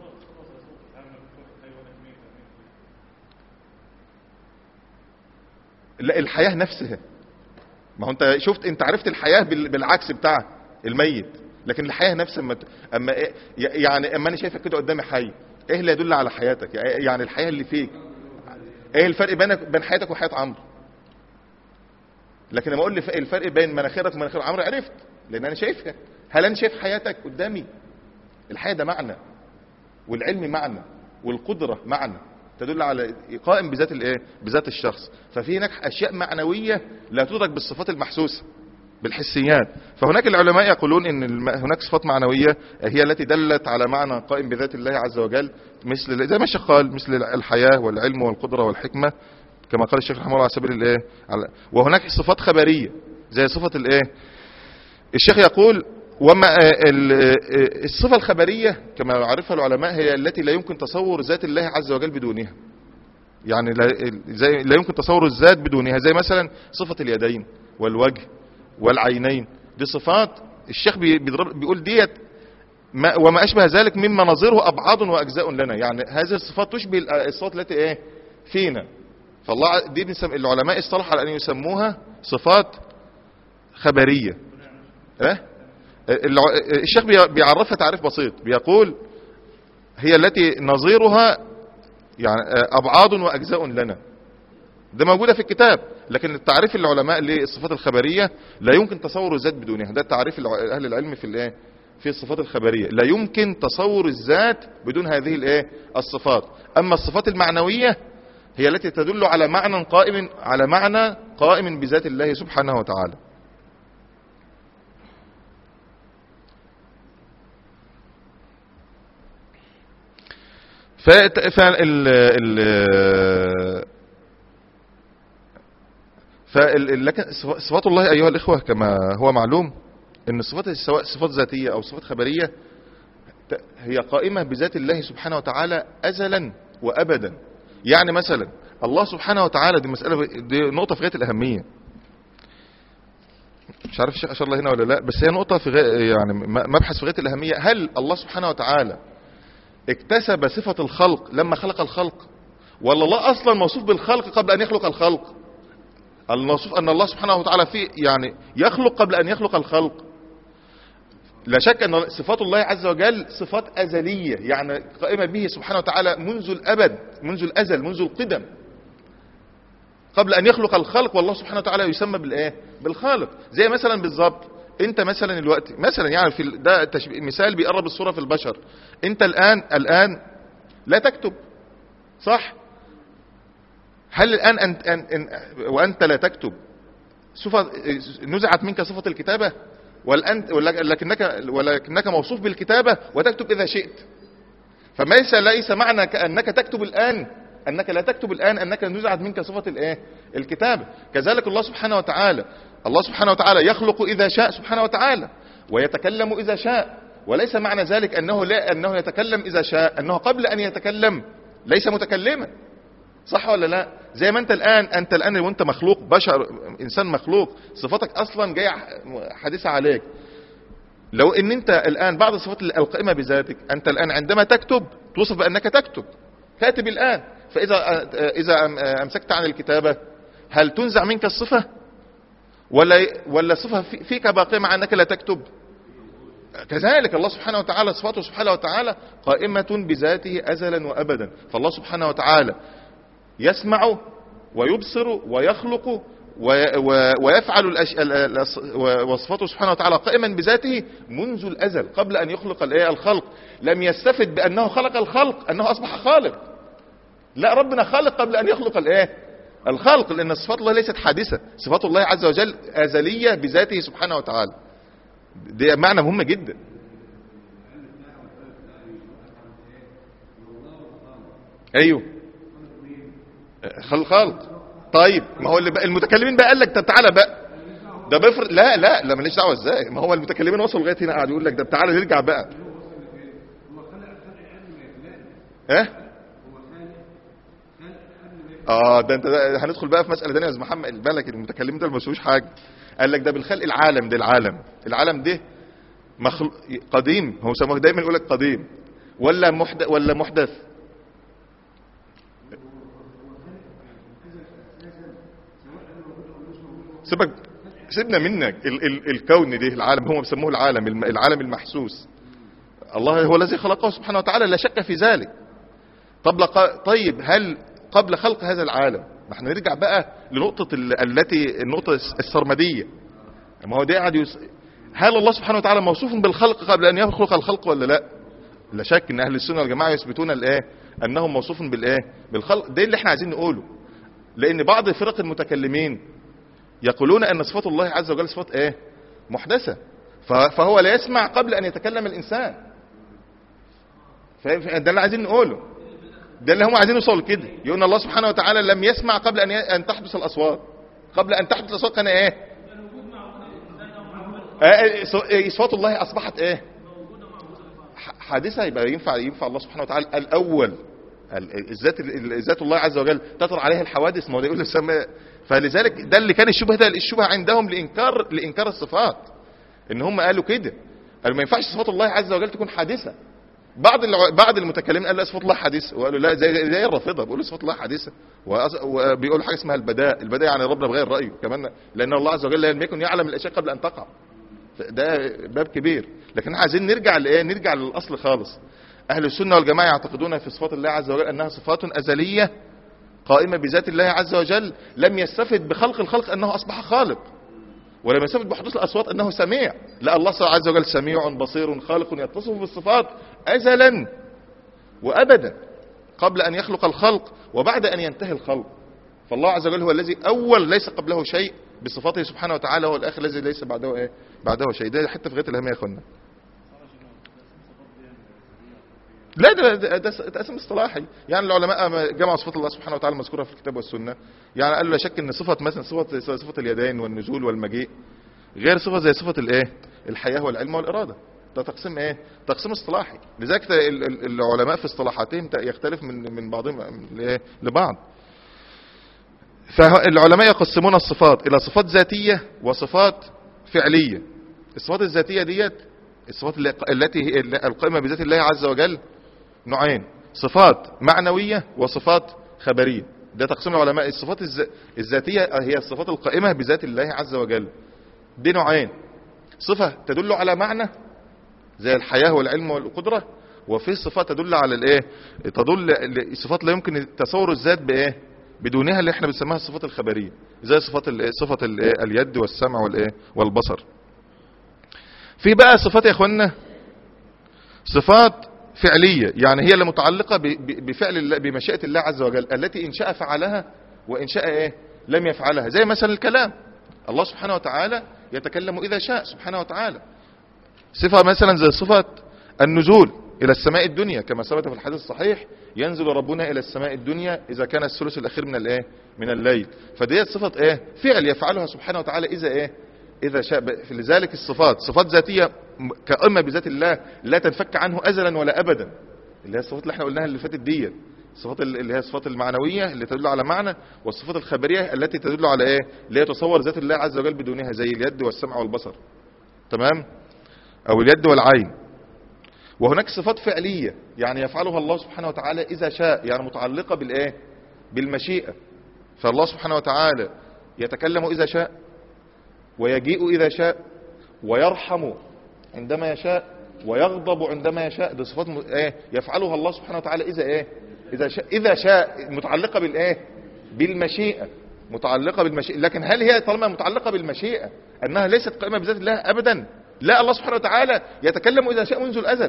لا الحياة نفسها ما هو انت شفت انت عرفت الحياة بال- بالعكس بتاعها الميت لكن الحياة نفسها اما ت- اما إيه- يعني اما انا شايفك كده قدامي حي ايه اللي يدل على حياتك يعني الحياة اللي فيك ايه الفرق بينك بين حياتك وحياة عمرو لكن لما اقول لي ف- الفرق بين مناخيرك ومناخير عمرو عرفت لان انا شايفها هل انا شايف حياتك قدامي الحياة ده معنى والعلم معنى والقدرة معنى تدل على قائم بذات الايه بذات الشخص ففي هناك اشياء معنويه لا تدرك بالصفات المحسوسه بالحسيات فهناك العلماء يقولون ان الم- هناك صفات معنويه هي التي دلت على معنى قائم بذات الله عز وجل مثل زي ما الشيخ قال مثل الحياه والعلم والقدره والحكمه كما قال الشيخ رحمه الله على سبيل الايه على- وهناك صفات خبريه زي صفه الايه الشيخ يقول وما آه، ال- آه، الصفة الخبرية كما يعرفها العلماء هي التي لا يمكن تصور ذات الله عز وجل بدونها يعني لا, زي لا يمكن تصور الذات بدونها زي مثلا صفة اليدين والوجه والعينين دي صفات الشيخ بي- بيضرب- بيقول ديت ما وما أشبه ذلك مما نظيره أبعاد وأجزاء لنا يعني هذه الصفات تشبه ال- الصفات التي إيه فينا فالله دي بنسم العلماء اصطلحوا على أن يسموها صفات خبرية إيه؟ الع- الشيخ بي- بيعرفها تعريف بسيط بيقول هي التي نظيرها يعني أبعاد وأجزاء لنا ده موجودة في الكتاب لكن التعريف العلماء للصفات الخبرية لا يمكن تصور الذات بدونها ده تعريف الع- أهل العلم في الايه في الصفات الخبرية لا يمكن تصور الذات بدون هذه الايه الصفات أما الصفات المعنوية هي التي تدل على معنى قائم على معنى قائم بذات الله سبحانه وتعالى فت- فال ال فال لكن صف- صفات الله ايها الاخوه كما هو معلوم ان الصفات سواء صفات ذاتيه او صفات خبريه ت- هي قائمه بذات الله سبحانه وتعالى ازلا وابدا يعني مثلا الله سبحانه وتعالى دي مساله دي نقطه في غايه الاهميه مش عارف الشيخ اشار الله هنا ولا لا بس هي نقطه في غاية يعني م- مبحث في غايه الاهميه هل الله سبحانه وتعالى اكتسب صفة الخلق لما خلق الخلق ولا الله اصلا موصوف بالخلق قبل ان يخلق الخلق الموصوف ان الله سبحانه وتعالى في يعني يخلق قبل ان يخلق الخلق لا شك ان صفات الله عز وجل صفات ازلية يعني قائمة به سبحانه وتعالى منذ الابد منذ الازل منذ القدم قبل ان يخلق الخلق والله سبحانه وتعالى يسمى بالايه بالخالق زي مثلا بالظبط انت مثلا الوقت مثلا يعني في ال- ده تشبيه مثال بيقرب الصوره في البشر انت الان الان لا تكتب صح هل الان انت أن أن وانت لا تكتب صفه نزعت منك صفه الكتابه والان ولكنك ولكنك موصوف بالكتابه وتكتب اذا شئت فليس ليس معنى انك تكتب الان انك لا تكتب الان انك نزعت منك صفه الايه الكتابه كذلك الله سبحانه وتعالى الله سبحانه وتعالى يخلق اذا شاء سبحانه وتعالى ويتكلم اذا شاء وليس معنى ذلك انه لا انه يتكلم اذا شاء انه قبل ان يتكلم ليس متكلما صح ولا لا زي ما انت الان انت الان وانت مخلوق بشر انسان مخلوق صفاتك اصلا جايه حديثه عليك لو ان انت الان بعض الصفات القائمه بذاتك انت الان عندما تكتب توصف بانك تكتب كاتب الان فاذا اذا امسكت عن الكتابه هل تنزع منك الصفه ولا ولا الصفه فيك باقيه مع انك لا تكتب كذلك الله سبحانه وتعالى صفاته سبحانه وتعالى قائمة بذاته أزلا وأبدا فالله سبحانه وتعالى يسمع ويبصر ويخلق ويفعل الأش... وصفاته سبحانه وتعالى قائما بذاته منذ الأزل قبل أن يخلق الخلق لم يستفد بأنه خلق الخلق أنه أصبح خالق لا ربنا خالق قبل أن يخلق الايه الخلق لأن صفات الله ليست حادثة صفات الله عز وجل أزلية بذاته سبحانه وتعالى دي معنى مهم جدا ايوه خلق خالق طيب ما هو اللي بقى المتكلمين بقى قال لك طب تعالى بقى ده بيفرق لا لا لا ماليش دعوه ازاي ما هو المتكلمين وصلوا لغايه هنا قاعد يقول لك ده تعالى نرجع بقى ايه اه ده انت ده هندخل بقى في مساله ثانيه يا استاذ محمد بالك المتكلمين دول ما سووش حاجه قال لك ده بالخلق العالم ده العالم العالم ده مخلوق قديم هو سموه دايما يقول لك قديم ولا محدث ولا محدث سيبك سيبنا منك ال ال الكون ده العالم هم بيسموه العالم العالم المحسوس الله هو الذي خلقه سبحانه وتعالى لا شك في ذلك طب طيب هل قبل خلق هذا العالم ما احنا نرجع بقى لنقطة التي النقطة السرمدية ما هو ده قاعد يس... هل الله سبحانه وتعالى موصوف بالخلق قبل ان يخلق الخلق ولا لا لا شك ان اهل السنة والجماعة يثبتون الايه انهم موصوف بالايه بالخلق ده اللي احنا عايزين نقوله لان بعض فرق المتكلمين يقولون ان صفات الله عز وجل صفات ايه محدثة فهو لا يسمع قبل ان يتكلم الانسان ده اللي عايزين نقوله ده اللي هم عايزين يوصلوا كده يقول الله سبحانه وتعالى لم يسمع قبل ان ان تحدث الاصوات قبل ان تحدث الاصوات كان ايه آه، ص- آه، صفات الله اصبحت ايه ح- حادثه يبقى ينفع ينفع الله سبحانه وتعالى الاول ال- الذات ال- ذات الله عز وجل تطر عليها الحوادث ما هو ده يقول السماء فلذلك ده اللي كان الشبهه ده الشبهه عندهم لانكار لانكار الصفات ان هم قالوا كده قالوا ما ينفعش صفات الله عز وجل تكون حادثه بعض الع- بعض المتكلمين قال لا صفات الله حادثه وقالوا لا زي زي الرافضه بيقولوا صفات الله حادثه وأص- وبيقولوا حاجه اسمها البداء البداء يعني ربنا بغير رايه كمان لان الله عز وجل لم يكن يعلم الاشياء قبل ان تقع ده باب كبير لكن احنا عايزين نرجع لايه نرجع للاصل خالص اهل السنه والجماعه يعتقدون في صفات الله عز وجل انها صفات ازليه قائمه بذات الله عز وجل لم يستفد بخلق الخلق انه اصبح خالق ولم يستفد بحدوث الاصوات انه سميع لا الله عز وجل سميع بصير خالق يتصف بالصفات ازلا وابدا قبل ان يخلق الخلق وبعد ان ينتهي الخلق فالله عز وجل هو الذي اول ليس قبله شيء بصفاته سبحانه وتعالى هو الاخر الذي ليس بعده ايه بعده شيء ده حتى في غايه الاهميه يا اخوانا لا ده ده, ده, ده اسم اصطلاحي يعني العلماء ما جمعوا صفات الله سبحانه وتعالى المذكوره في الكتاب والسنه يعني قالوا لا شك ان صفه مثلا صفه صفه اليدين والنزول والمجيء غير صفه زي صفه الايه الحياه والعلم والاراده ده تقسيم ايه تقسيم اصطلاحي لذلك ال- ال- العلماء في اصطلاحاتهم يختلف من من بعضهم ل- لبعض فالعلماء يقسمون الصفات الى صفات ذاتيه وصفات فعليه الصفات الذاتيه ديت الصفات اللي- التي هي القائمه بذات الله عز وجل نوعين صفات معنويه وصفات خبريه ده تقسيم العلماء الصفات الز- الذاتيه هي الصفات القائمه بذات الله عز وجل دي نوعين صفه تدل على معنى زي الحياه والعلم والقدره وفي صفات تدل على الايه تدل صفات لا يمكن تصور الذات بايه بدونها اللي احنا بنسميها الصفات الخبريه زي صفات ال- صفه ال- اليد والسمع والايه والبصر في بقى صفات يا اخوانا صفات فعليه يعني هي اللي متعلقه ب- ب- بفعل الله بمشيئه الله عز وجل التي ان شاء فعلها وان شاء ايه لم يفعلها زي مثلا الكلام الله سبحانه وتعالى يتكلم اذا شاء سبحانه وتعالى صفة مثلا زي صفة النزول إلى السماء الدنيا كما ثبت في الحديث الصحيح ينزل ربنا إلى السماء الدنيا إذا كان الثلث الأخير من الإيه من الليل فديت صفة إيه فعل يفعلها سبحانه وتعالى إذا إيه إذا شاء ب- لذلك الصفات صفات ذاتية م- كأمة بذات الله لا تنفك عنه أزلا ولا أبدا اللي هي الصفات اللي احنا قلناها اللي فاتت ديت الصفات ال- اللي هي الصفات المعنوية اللي تدل على معنى والصفات الخبرية التي تدل على ايه اللي هي تصور ذات الله عز وجل بدونها زي اليد والسمع والبصر تمام او اليد والعين وهناك صفات فعلية يعني يفعلها الله سبحانه وتعالى اذا شاء يعني متعلقة بالايه بالمشيئة فالله سبحانه وتعالى يتكلم اذا شاء ويجيء اذا شاء ويرحم عندما يشاء ويغضب عندما يشاء دي صفات م... ايه يفعلها الله سبحانه وتعالى اذا ايه اذا شاء اذا شاء متعلقه بالايه بالمشيئه متعلقه بالمشيئه لكن هل هي طالما متعلقه بالمشيئه انها ليست قائمه بذات الله ابدا لا الله سبحانه وتعالى يتكلم اذا شاء منذ الازل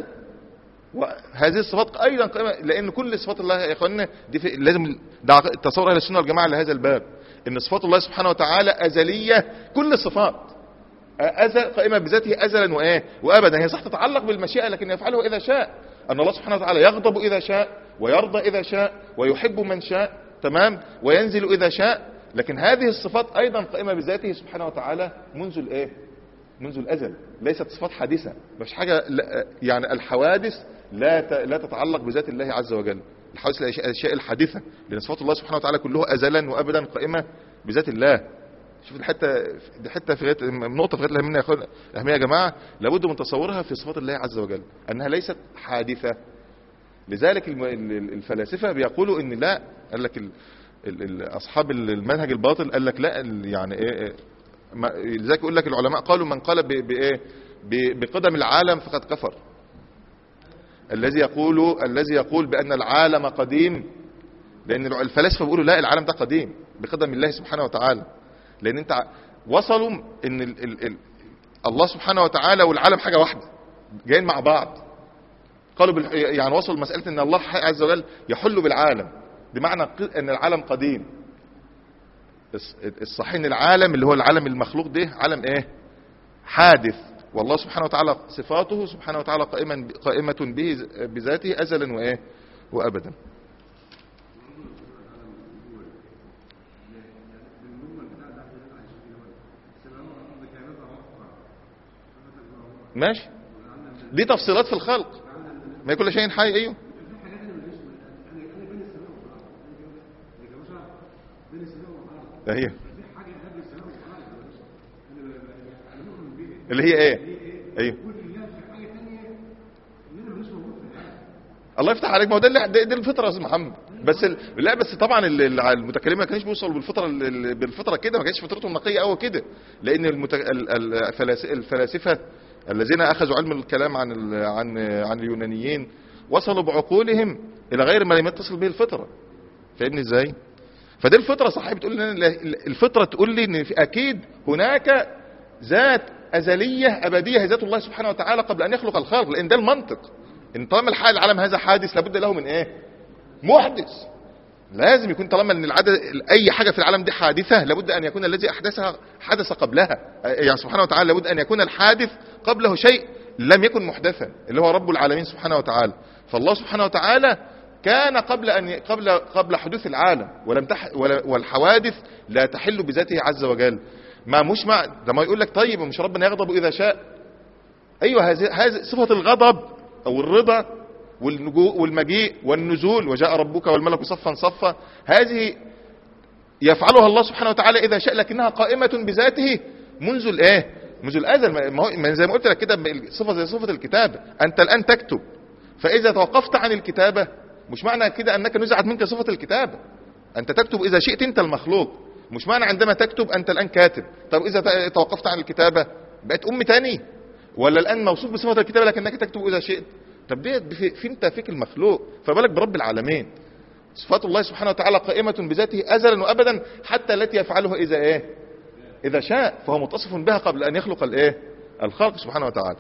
وهذه الصفات ايضا قائمه لان كل صفات الله يا اخواننا دي في لازم ده عق- تصور اهل السنه والجماعه لهذا الباب ان صفات الله سبحانه وتعالى ازليه كل الصفات أزل قائمة بذاته أزلا وإيه وأبدا هي صح تتعلق بالمشيئة لكن يفعله إذا شاء أن الله سبحانه وتعالى يغضب إذا شاء ويرضى إذا شاء ويحب من شاء تمام وينزل إذا شاء لكن هذه الصفات أيضا قائمة بذاته سبحانه وتعالى منذ الإيه منذ الأزل ليست صفات حادثة مش حاجة لا- يعني الحوادث لا ت- لا تتعلق بذات الله عز وجل الحوادث الأشياء الأشياء الحادثة لأن صفات الله سبحانه وتعالى كلها أزلا وأبدا قائمة بذات الله شوف الحته دي حته في غايه نقطه في غايه الاهميه يا اخوان الاهميه يا جماعه لابد من تصورها في صفات الله عز وجل انها ليست حادثه لذلك الم- ال- الفلاسفه بيقولوا ان لا قال لك ال- ال- ال- اصحاب المنهج الباطل قال لك لا ال- يعني ايه إيه، ما- لذلك يقول لك العلماء قالوا من قال ب- بايه ب- بقدم العالم فقد كفر الذي يقول الذي يقول بان العالم قديم لان الفلاسفه بيقولوا لا العالم ده قديم بقدم الله سبحانه وتعالى لان انت ع- وصلوا ان ال ال ال الله سبحانه وتعالى والعالم حاجه واحده جايين مع بعض قالوا بال يعني وصلوا لمساله ان الله عز وجل يحل بالعالم بمعنى ق- ان العالم قديم الص- الصحيح ان العالم اللي هو العالم المخلوق ده عالم ايه حادث والله سبحانه وتعالى صفاته سبحانه وتعالى قائما قائمه به بذاته ازلا وايه وابدا ماشي دي تفصيلات في الخلق ما هي كل شيء حي ايوه ده هي اللي هي ايه ايوه الله يفتح عليك ما هو ده اللي ده ده الفطره يا استاذ محمد بس ال... لا بس طبعا ال- ال- المتكلمين ما كانوش بيوصلوا بالفطره ال- ال- بالفطره كده ما كانتش فطرتهم نقيه قوي كده لان المت... ال- ال- الفلاس- الفلاسفه الذين اخذوا علم الكلام عن ال... عن عن اليونانيين وصلوا بعقولهم الى غير ما لم يتصل به الفطره فاهمني ازاي فدي الفطره صحيح بتقول لنا ال- الفطره تقول لي ان في اكيد هناك ذات ازليه ابديه هي ذات الله سبحانه وتعالى قبل ان يخلق الخلق لان ده المنطق ان طالما الحال العالم هذا حادث لابد له من ايه محدث لازم يكون طالما ان العدد اي حاجه في العالم دي حادثه لابد ان يكون الذي احدثها حدث قبلها يعني سبحانه وتعالى لابد ان يكون الحادث قبله شيء لم يكن محدثا اللي هو رب العالمين سبحانه وتعالى فالله سبحانه وتعالى كان قبل ان قبل قبل حدوث العالم ولم تح ولا- والحوادث لا تحل بذاته عز وجل ما مش مع ده ما يقول لك طيب مش ربنا يغضب اذا شاء ايوه هذه هذه صفه الغضب او الرضا والنجو والمجيء والنزول وجاء ربك والملك صفا صفا هذه يفعلها الله سبحانه وتعالى اذا شاء لكنها قائمه بذاته منذ الايه منذ الازل ما هو ما زي ما قلت لك كده صفه زي صفه الكتابه انت الان تكتب فاذا توقفت عن الكتابه مش معنى كده انك نزعت منك صفه الكتابه انت تكتب اذا شئت انت المخلوق مش معنى عندما تكتب انت الان كاتب طب اذا ت- توقفت عن الكتابه بقت ام تاني ولا الان موصوف بصفه الكتابه لكنك تكتب اذا شئت طب دي في في انت فيك المخلوق فبالك برب العالمين صفات الله سبحانه وتعالى قائمة بذاته أزلا وأبدا حتى التي يفعلها إذا إيه إذا شاء فهو متصف بها قبل أن يخلق الإيه الخلق سبحانه وتعالى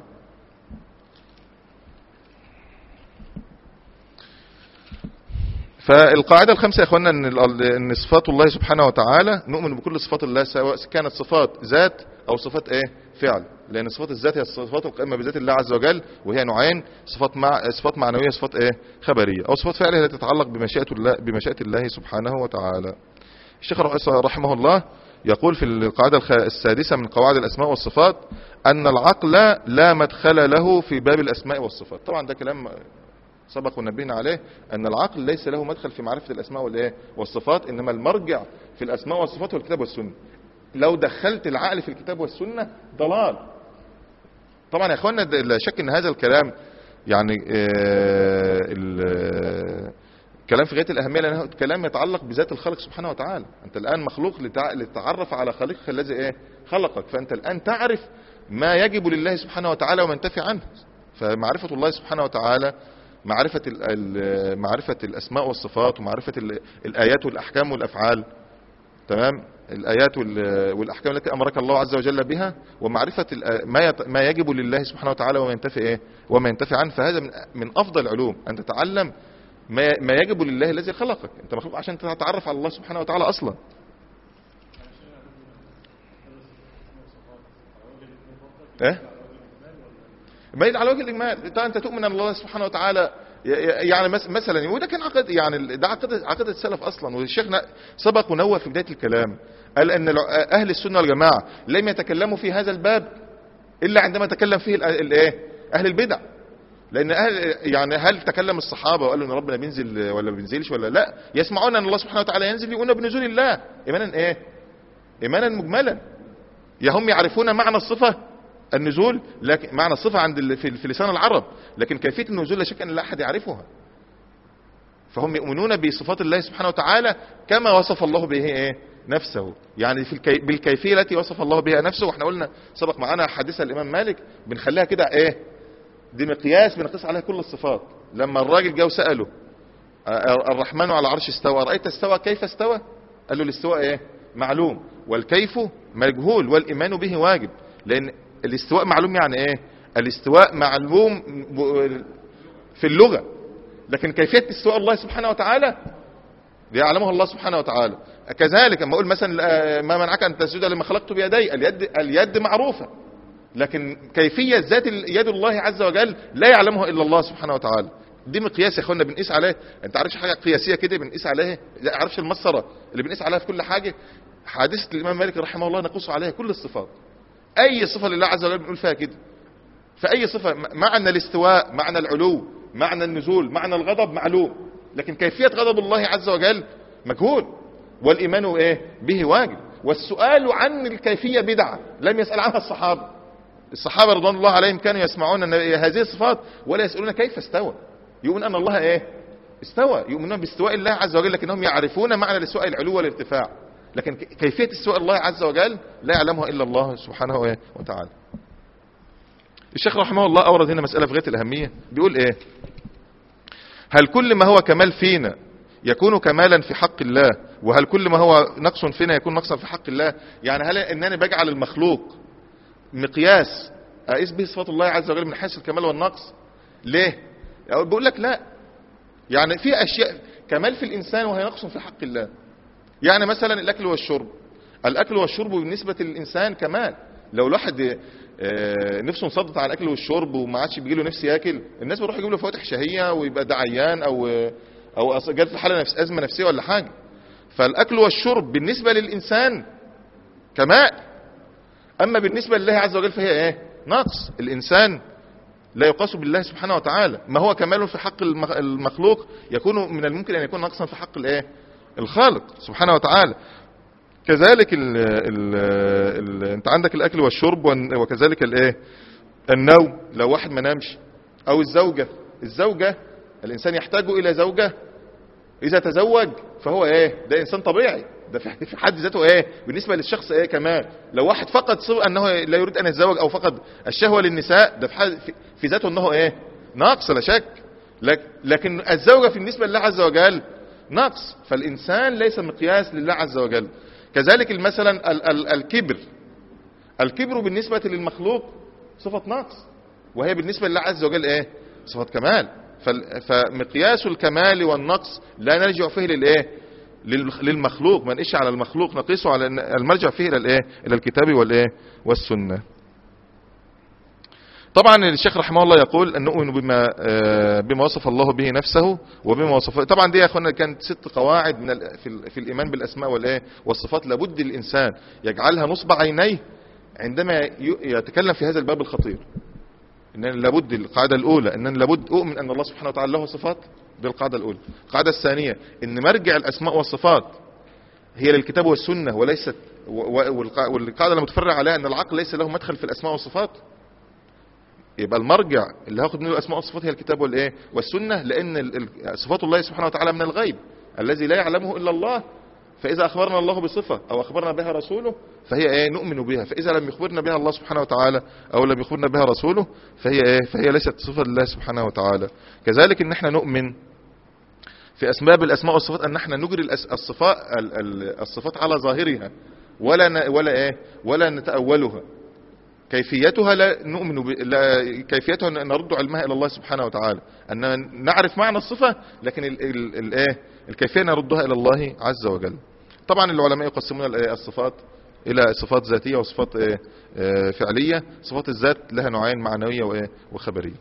فالقاعدة الخامسة يا اخوانا ان ال- ان صفات الله سبحانه وتعالى نؤمن بكل صفات الله سواء كانت صفات ذات او صفات ايه فعل لان صفات الذات هي الصفات القائمة بذات الله عز وجل وهي نوعين صفات مع صفات معنوية صفات ايه خبرية او صفات فعلية التي تتعلق بمشيئة الله بمشيئة الله سبحانه وتعالى الشيخ رئيس رحمه الله يقول في القاعدة الخ- السادسة من قواعد الأسماء والصفات أن العقل لا مدخل له في باب الأسماء والصفات طبعا ده كلام سبق ونبهنا عليه أن العقل ليس له مدخل في معرفة الأسماء والإيه والصفات إنما المرجع في الأسماء والصفات هو الكتاب والسنة لو دخلت العقل في الكتاب والسنة ضلال طبعا يا اخوانا ده- لا شك ان هذا الكلام يعني آه، ال- كلام في غايه الاهميه لانه كلام يتعلق بذات الخالق سبحانه وتعالى انت الان مخلوق لتع- لتتعرف على خالقك الذي ايه خلقك فانت الان تعرف ما يجب لله سبحانه وتعالى وما ينتفي عنه فمعرفه الله سبحانه وتعالى معرفه ال- ال- معرفه الاسماء والصفات ومعرفه ال- الايات والاحكام والافعال تمام الايات وال- والاحكام التي امرك الله عز وجل بها ومعرفه ال- ما يت- ما يجب لله سبحانه وتعالى وما ينتفي ايه وما ينتفي عنه فهذا من من افضل العلوم ان تتعلم ما ما يجب لله الذي خلقك انت مخلوق عشان تتعرف على الله سبحانه وتعالى اصلا ايه ما على وجه الاجمال طيب انت تؤمن ان الله سبحانه وتعالى ي- ي- يعني مس- مثلا وده كان عقد يعني ده عقيده عقيده السلف اصلا والشيخنا سبق ونوه في بدايه الكلام قال ان الع- اهل السنه والجماعه لم يتكلموا في هذا الباب الا عندما تكلم فيه ال- الايه اهل البدع لان اهل يعني هل تكلم الصحابه وقالوا ان ربنا بينزل ولا ما بينزلش ولا لا يسمعون ان الله سبحانه وتعالى ينزل يقولون بنزول الله ايمانا ايه ايمانا مجملا يا هم يعرفون معنى الصفه النزول لكن معنى الصفه عند ال- في في لسان العرب لكن كيفيه النزول لا شك ان لا احد يعرفها فهم يؤمنون بصفات الله سبحانه وتعالى كما وصف الله به ايه نفسه يعني في الكي... بالكيفيه التي وصف الله بها نفسه واحنا قلنا سبق معانا حديث الامام مالك بنخليها كده ايه دي مقياس بنقيس عليها كل الصفات لما الراجل جه وساله آه، الرحمن على العرش استوى رايت استوى كيف استوى قال له الاستواء ايه معلوم والكيف مجهول والايمان به واجب لان الاستواء معلوم يعني ايه الاستواء معلوم في اللغه لكن كيفيه استواء الله سبحانه وتعالى يعلمها الله سبحانه وتعالى كذلك اما اقول مثلا آه، ما منعك ان تسجد لما خلقت بيدي اليد اليد معروفه لكن كيفيه ذات ال- يد الله عز وجل لا يعلمها الا الله سبحانه وتعالى دي مقياس يا اخوانا بنقيس عليه انت عارفش حاجه قياسيه كده بنقيس عليها لا عارفش المسطره اللي بنقيس عليها في كل حاجه حادثه الامام مالك رحمه الله نقص عليها كل الصفات اي صفه لله عز وجل بنقول فيها كده فأي صفة معنى الاستواء معنى العلو معنى النزول معنى الغضب معلوم لكن كيفية غضب الله عز وجل مجهول والإيمان إيه به واجب والسؤال عن الكيفية بدعة لم يسأل عنها الصحابة الصحابة رضوان الله عليهم كانوا يسمعون أن هذه الصفات ولا يسألون كيف استوى يؤمن أن الله إيه استوى يؤمنون باستواء الله عز وجل لكنهم يعرفون معنى الاستواء العلو والارتفاع لكن كيفية استواء الله عز وجل لا يعلمها إلا الله سبحانه وتعالى الشيخ رحمه الله أورد هنا مسألة في غاية الأهمية بيقول إيه هل كل ما هو كمال فينا يكون كمالا في حق الله وهل كل ما هو نقص فينا يكون نقصا في حق الله يعني هل انني بجعل المخلوق مقياس اقيس به صفات الله عز وجل من حيث الكمال والنقص ليه يعني بقول لك لا يعني في اشياء كمال في الانسان وهي نقص في حق الله يعني مثلا الاكل والشرب الاكل والشرب بالنسبه للانسان كمال لو الواحد نفسه انصدت على الاكل والشرب وما عادش بيجي له نفس ياكل الناس بتروح يجيب له فواتح شهيه ويبقى ده عيان او او جات في حاله نفس ازمه نفسيه ولا حاجه فالاكل والشرب بالنسبه للانسان كمال اما بالنسبه لله عز وجل فهي ايه نقص الانسان لا يقاس بالله سبحانه وتعالى ما هو كمال في حق المخلوق يكون من الممكن ان يكون نقصا في حق الايه الخالق سبحانه وتعالى كذلك ال ال ال انت عندك الاكل والشرب وكذلك الايه النوم لو واحد ما نامش او الزوجة الزوجة الانسان يحتاج الى زوجة اذا تزوج فهو ايه ده انسان طبيعي ده في حد ذاته ايه بالنسبة للشخص ايه كمان لو واحد فقد انه لا يريد ان يتزوج او فقد الشهوة للنساء ده في, في ذاته انه ايه ناقص لا شك لكن الزوجة في بالنسبة لله عز وجل نقص فالانسان ليس مقياس لله عز وجل كذلك مثلا ال ال الكبر الكبر بالنسبة للمخلوق صفة نقص وهي بالنسبة لله عز وجل ايه صفة كمال فمقياس الكمال والنقص لا نرجع فيه للايه للمخلوق ما نقيش على المخلوق نقيسه على المرجع فيه الى الايه الى الكتاب والايه والسنه طبعا الشيخ رحمه الله يقول ان نؤمن بما بما وصف الله به نفسه وبما وصفه طبعا دي يا اخوانا كانت ست قواعد من في, في الايمان بالاسماء والايه والصفات لابد الانسان يجعلها نصب عينيه عندما يتكلم في هذا الباب الخطير ان لابد القاعده الاولى ان لابد اؤمن ان الله سبحانه وتعالى له صفات دي القاعده الاولى القاعده الثانيه ان مرجع الاسماء والصفات هي للكتاب والسنه وليست والقاعده المتفرع عليها ان العقل ليس له مدخل في الاسماء والصفات يبقى المرجع اللي هاخد منه الاسماء والصفات هي الكتاب والايه والسنه لان صفات الله سبحانه وتعالى من الغيب الذي لا يعلمه الا الله فاذا اخبرنا الله بصفه او اخبرنا بها رسوله فهي ايه نؤمن بها فاذا لم يخبرنا بها الله سبحانه وتعالى او لم يخبرنا بها رسوله فهي ايه فهي ليست صفه لله سبحانه وتعالى كذلك ان احنا نؤمن في اسباب الاسماء والصفات ان احنا نجري الصفات الصفات على ظاهرها ولا ولا ايه ولا نتاولها كيفيتها لا نؤمن ب... لا كيفيتها نرد علمها الى الله سبحانه وتعالى ان نعرف معنى الصفه لكن ال... ال... ال... ايه الكيفيه نردها الى الله عز وجل طبعا العلماء يقسمون الصفات الى صفات ذاتيه وصفات ايه اه فعليه صفات الذات لها نوعين معنويه وايه وخبريه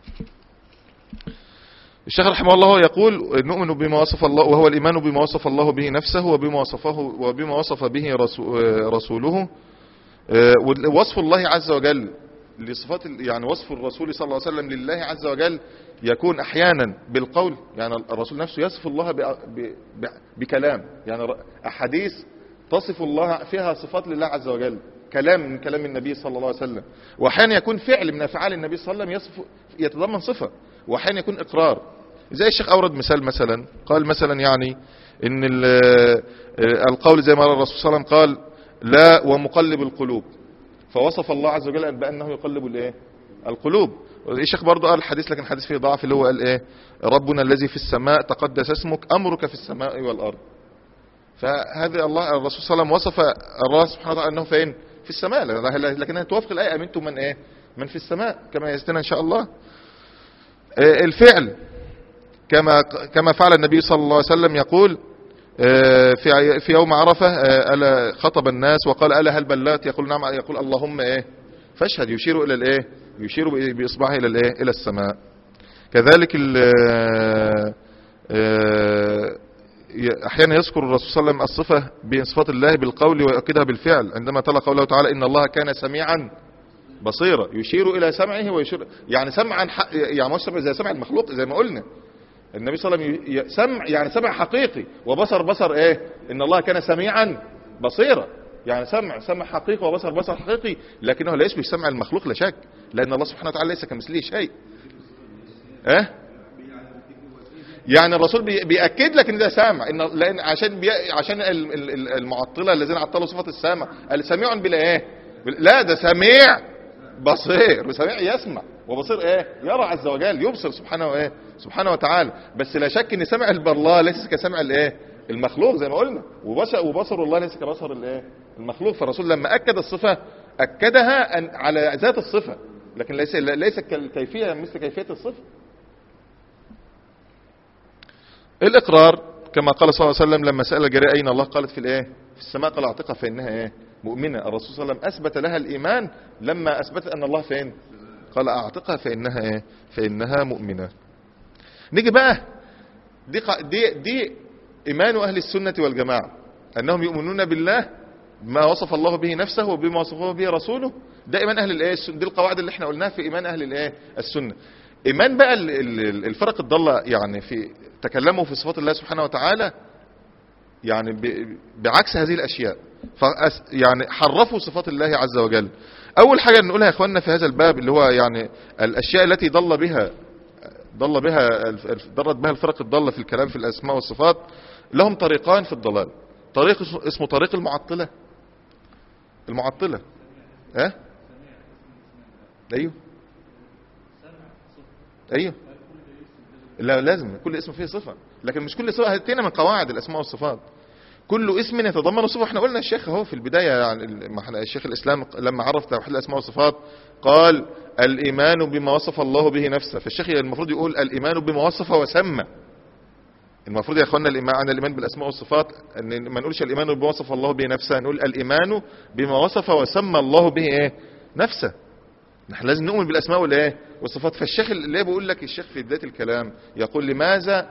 الشيخ رحمه الله يقول نؤمن بما وصف الله وهو الايمان بما وصف الله به نفسه وبما وصفه وبما وصف به رسوله وصف الله عز وجل لصفات يعني وصف الرسول صلى الله عليه وسلم لله عز وجل يكون احيانا بالقول يعني الرسول نفسه يصف الله ب ب ب بكلام يعني احاديث تصف الله فيها صفات لله عز وجل كلام من كلام النبي صلى الله عليه وسلم واحيانا يكون فعل من افعال النبي صلى الله عليه وسلم يصف يتضمن صفه واحيانا يكون اقرار زي الشيخ اورد مثال مثلا قال مثلا يعني ان القول زي ما الرسول صلى الله عليه وسلم قال لا ومقلب القلوب فوصف الله عز وجل بأنه يقلب الايه القلوب الشيخ برضه قال الحديث لكن الحديث فيه ضعف اللي هو قال ايه ربنا الذي في السماء تقدس اسمك امرك في السماء والارض فهذا الله الرسول صلى الله عليه وسلم وصف الله سبحانه وتعالى انه فين في السماء لكنها توافق الايه امنتم من ايه من في السماء كما يستنا ان شاء الله الفعل كما كما فعل النبي صلى الله عليه وسلم يقول في في يوم عرفة ألا خطب الناس وقال ألا هل بلات يقول نعم يقول اللهم إيه فاشهد يشير إلى الإيه يشير بإصبعه إلى الإيه إلى السماء كذلك أحيانا يذكر الرسول صلى الله عليه وسلم الصفة بصفات الله بالقول ويؤكدها بالفعل عندما تلا قوله تعالى إن الله كان سميعا بصيرة يشير إلى سمعه ويشير يعني سمعا ح... يعني مش سمع زي سمع المخلوق زي ما قلنا النبي صلى الله عليه وسلم ي- سمع يعني سمع حقيقي وبصر بصر ايه ان الله كان سميعا بصيرا يعني سمع سمع حقيقي وبصر بصر حقيقي لكنه لا يشبه سمع المخلوق لا شك لان الله سبحانه وتعالى ليس كمثله شيء اه يعني الرسول بي- بيأكد لك ان ده سامع ان لان عشان بي عشان ال- ال- ال- المعطله الذين عطلوا صفه السامع قال سميع بلا ايه بال- لا ده سميع بصير وسميع يسمع وبصير ايه يرى عز وجل يبصر سبحانه ايه سبحانه وتعالى بس لا شك ان سمع الله ليس كسمع الايه المخلوق زي ما قلنا وبصر وبصر الله ليس كبصر الايه المخلوق فالرسول لما اكد الصفه اكدها أن على ذات الصفه لكن ليس ليس كالكيفيه مثل كيفيه الصفه الإقرار كما قال صلى الله عليه وسلم لما سأل الجارية أين الله قالت في الإيه في السماء قال أعتقها فإنها إيه مؤمنة الرسول صلى الله عليه وسلم أثبت لها الإيمان لما أثبتت أن الله فين قال أعتقها فإنها إيه فإنها مؤمنة نيجي بقى دي قا- دي دي إيمان أهل السنة والجماعة أنهم يؤمنون بالله ما وصف الله به نفسه وبما وصفه به رسوله ده إيمان أهل الإيه السنة دي القواعد اللي احنا قلناها في إيمان أهل الإيه السنة إيمان بقى ال- ال- الفرق الضالة يعني في تكلموا في صفات الله سبحانه وتعالى يعني ب- بعكس هذه الأشياء فأس يعني حرفوا صفات الله عز وجل أول حاجة نقولها يا إخواننا في هذا الباب اللي هو يعني الأشياء التي ضل بها ضل بها الف- ضلت بها الفرق الضالة في الكلام في الأسماء والصفات لهم طريقان في الضلال طريق اسمه- اسمه طريق المعطلة المعطلة ها ايوه ايوه لا لازم كل اسم فيه صفة لكن مش كل صفة هاتينا من قواعد الاسماء والصفات كل اسم يتضمن صفة احنا قلنا الشيخ اهو في البداية يعني ما احنا الشيخ الاسلام لما عرف توحيد الاسماء والصفات قال الايمان بما وصف الله به نفسه فالشيخ المفروض يقول الايمان بما وصف وسمى المفروض يا اخوانا الايمان عن الايمان بالاسماء والصفات ان ما نقولش الايمان بما وصف الله به نفسه نقول الايمان بما وصف وسمى الله به ايه نفسه نحن لازم نؤمن بالاسماء والايه والصفات فالشيخ اللي بيقول لك الشيخ في بدايه الكلام يقول لماذا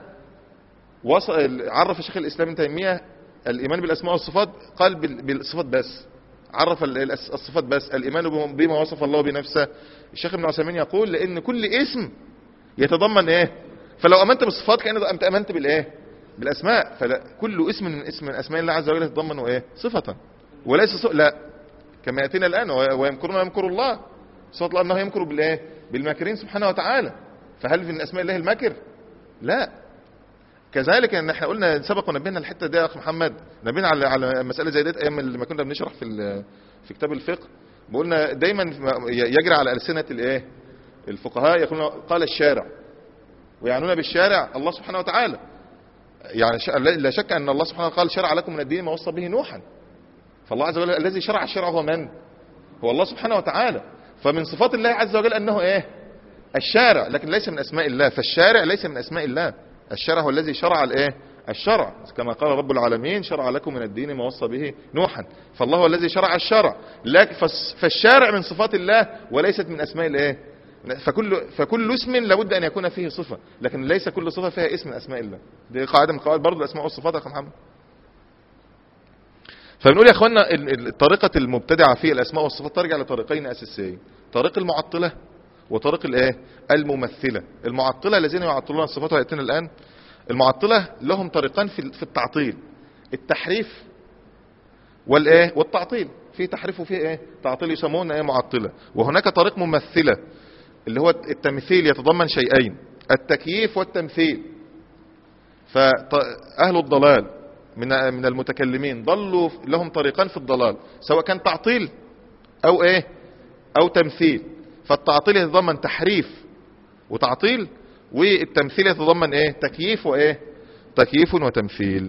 وصل عرف الشيخ الاسلام ابن تيميه الايمان بالاسماء والصفات قال بال- بالصفات بس عرف ال- الأس- الصفات بس الايمان بما- بما وصف الله بنفسه الشيخ ابن عثيمين يقول لان كل اسم يتضمن ايه فلو امنت بالصفات كان انت امنت بالايه بالاسماء فكل اسم من اسم من اسماء الله عز وجل يتضمن ايه صفه وليس صف... لا كما ياتينا الان و- ويمكرون ويمكر الله صفات الله انه يمكر بالايه بالماكرين سبحانه وتعالى فهل من اسماء الله الماكر لا كذلك ان احنا قلنا سبق ونبهنا الحته دي يا اخ محمد نبهنا على على مساله زي ديت ايام لما كنا بنشرح في ال- في كتاب الفقه قلنا دايما يجري على السنه الايه الفقهاء يقولون قال الشارع ويعنون بالشارع الله سبحانه وتعالى يعني ش- لا شك ان الله سبحانه وتعالى قال شرع لكم من الدين ما وصى به نوحا فالله عز وجل الذي شرع الشرع هو من هو الله سبحانه وتعالى فمن صفات الله عز وجل انه ايه الشارع لكن ليس من اسماء الله فالشارع ليس من اسماء الله الشارع هو الذي شرع الايه الشرع كما قال رب العالمين شرع لكم من الدين ما وصى به نوحا فالله هو الذي شرع الشرع لكن فالس- فالشارع من صفات الله وليست من اسماء الايه فكل فكل اسم لابد ان يكون فيه صفه لكن ليس كل صفه فيها اسم من اسماء الله دي قاعده من قواعد برضه الاسماء والصفات يا اخ محمد فبنقول يا اخوانا ال- ال- الطريقه المبتدعه في الاسماء والصفات ترجع لطريقين اساسيين طريق المعطله وطريق الايه الممثله المعطله الذين يعطلون الصفات وياتينا الان المعطله لهم طريقان في في التعطيل التحريف والايه والتعطيل في تحريف وفي ايه تعطيل يسمون ايه معطله وهناك طريق ممثله اللي هو التمثيل يتضمن شيئين التكييف والتمثيل فأهل الضلال من من المتكلمين ضلوا لهم طريقان في الضلال سواء كان تعطيل او ايه او تمثيل فالتعطيل يتضمن تحريف وتعطيل والتمثيل يتضمن ايه تكييف وايه تكييف وتمثيل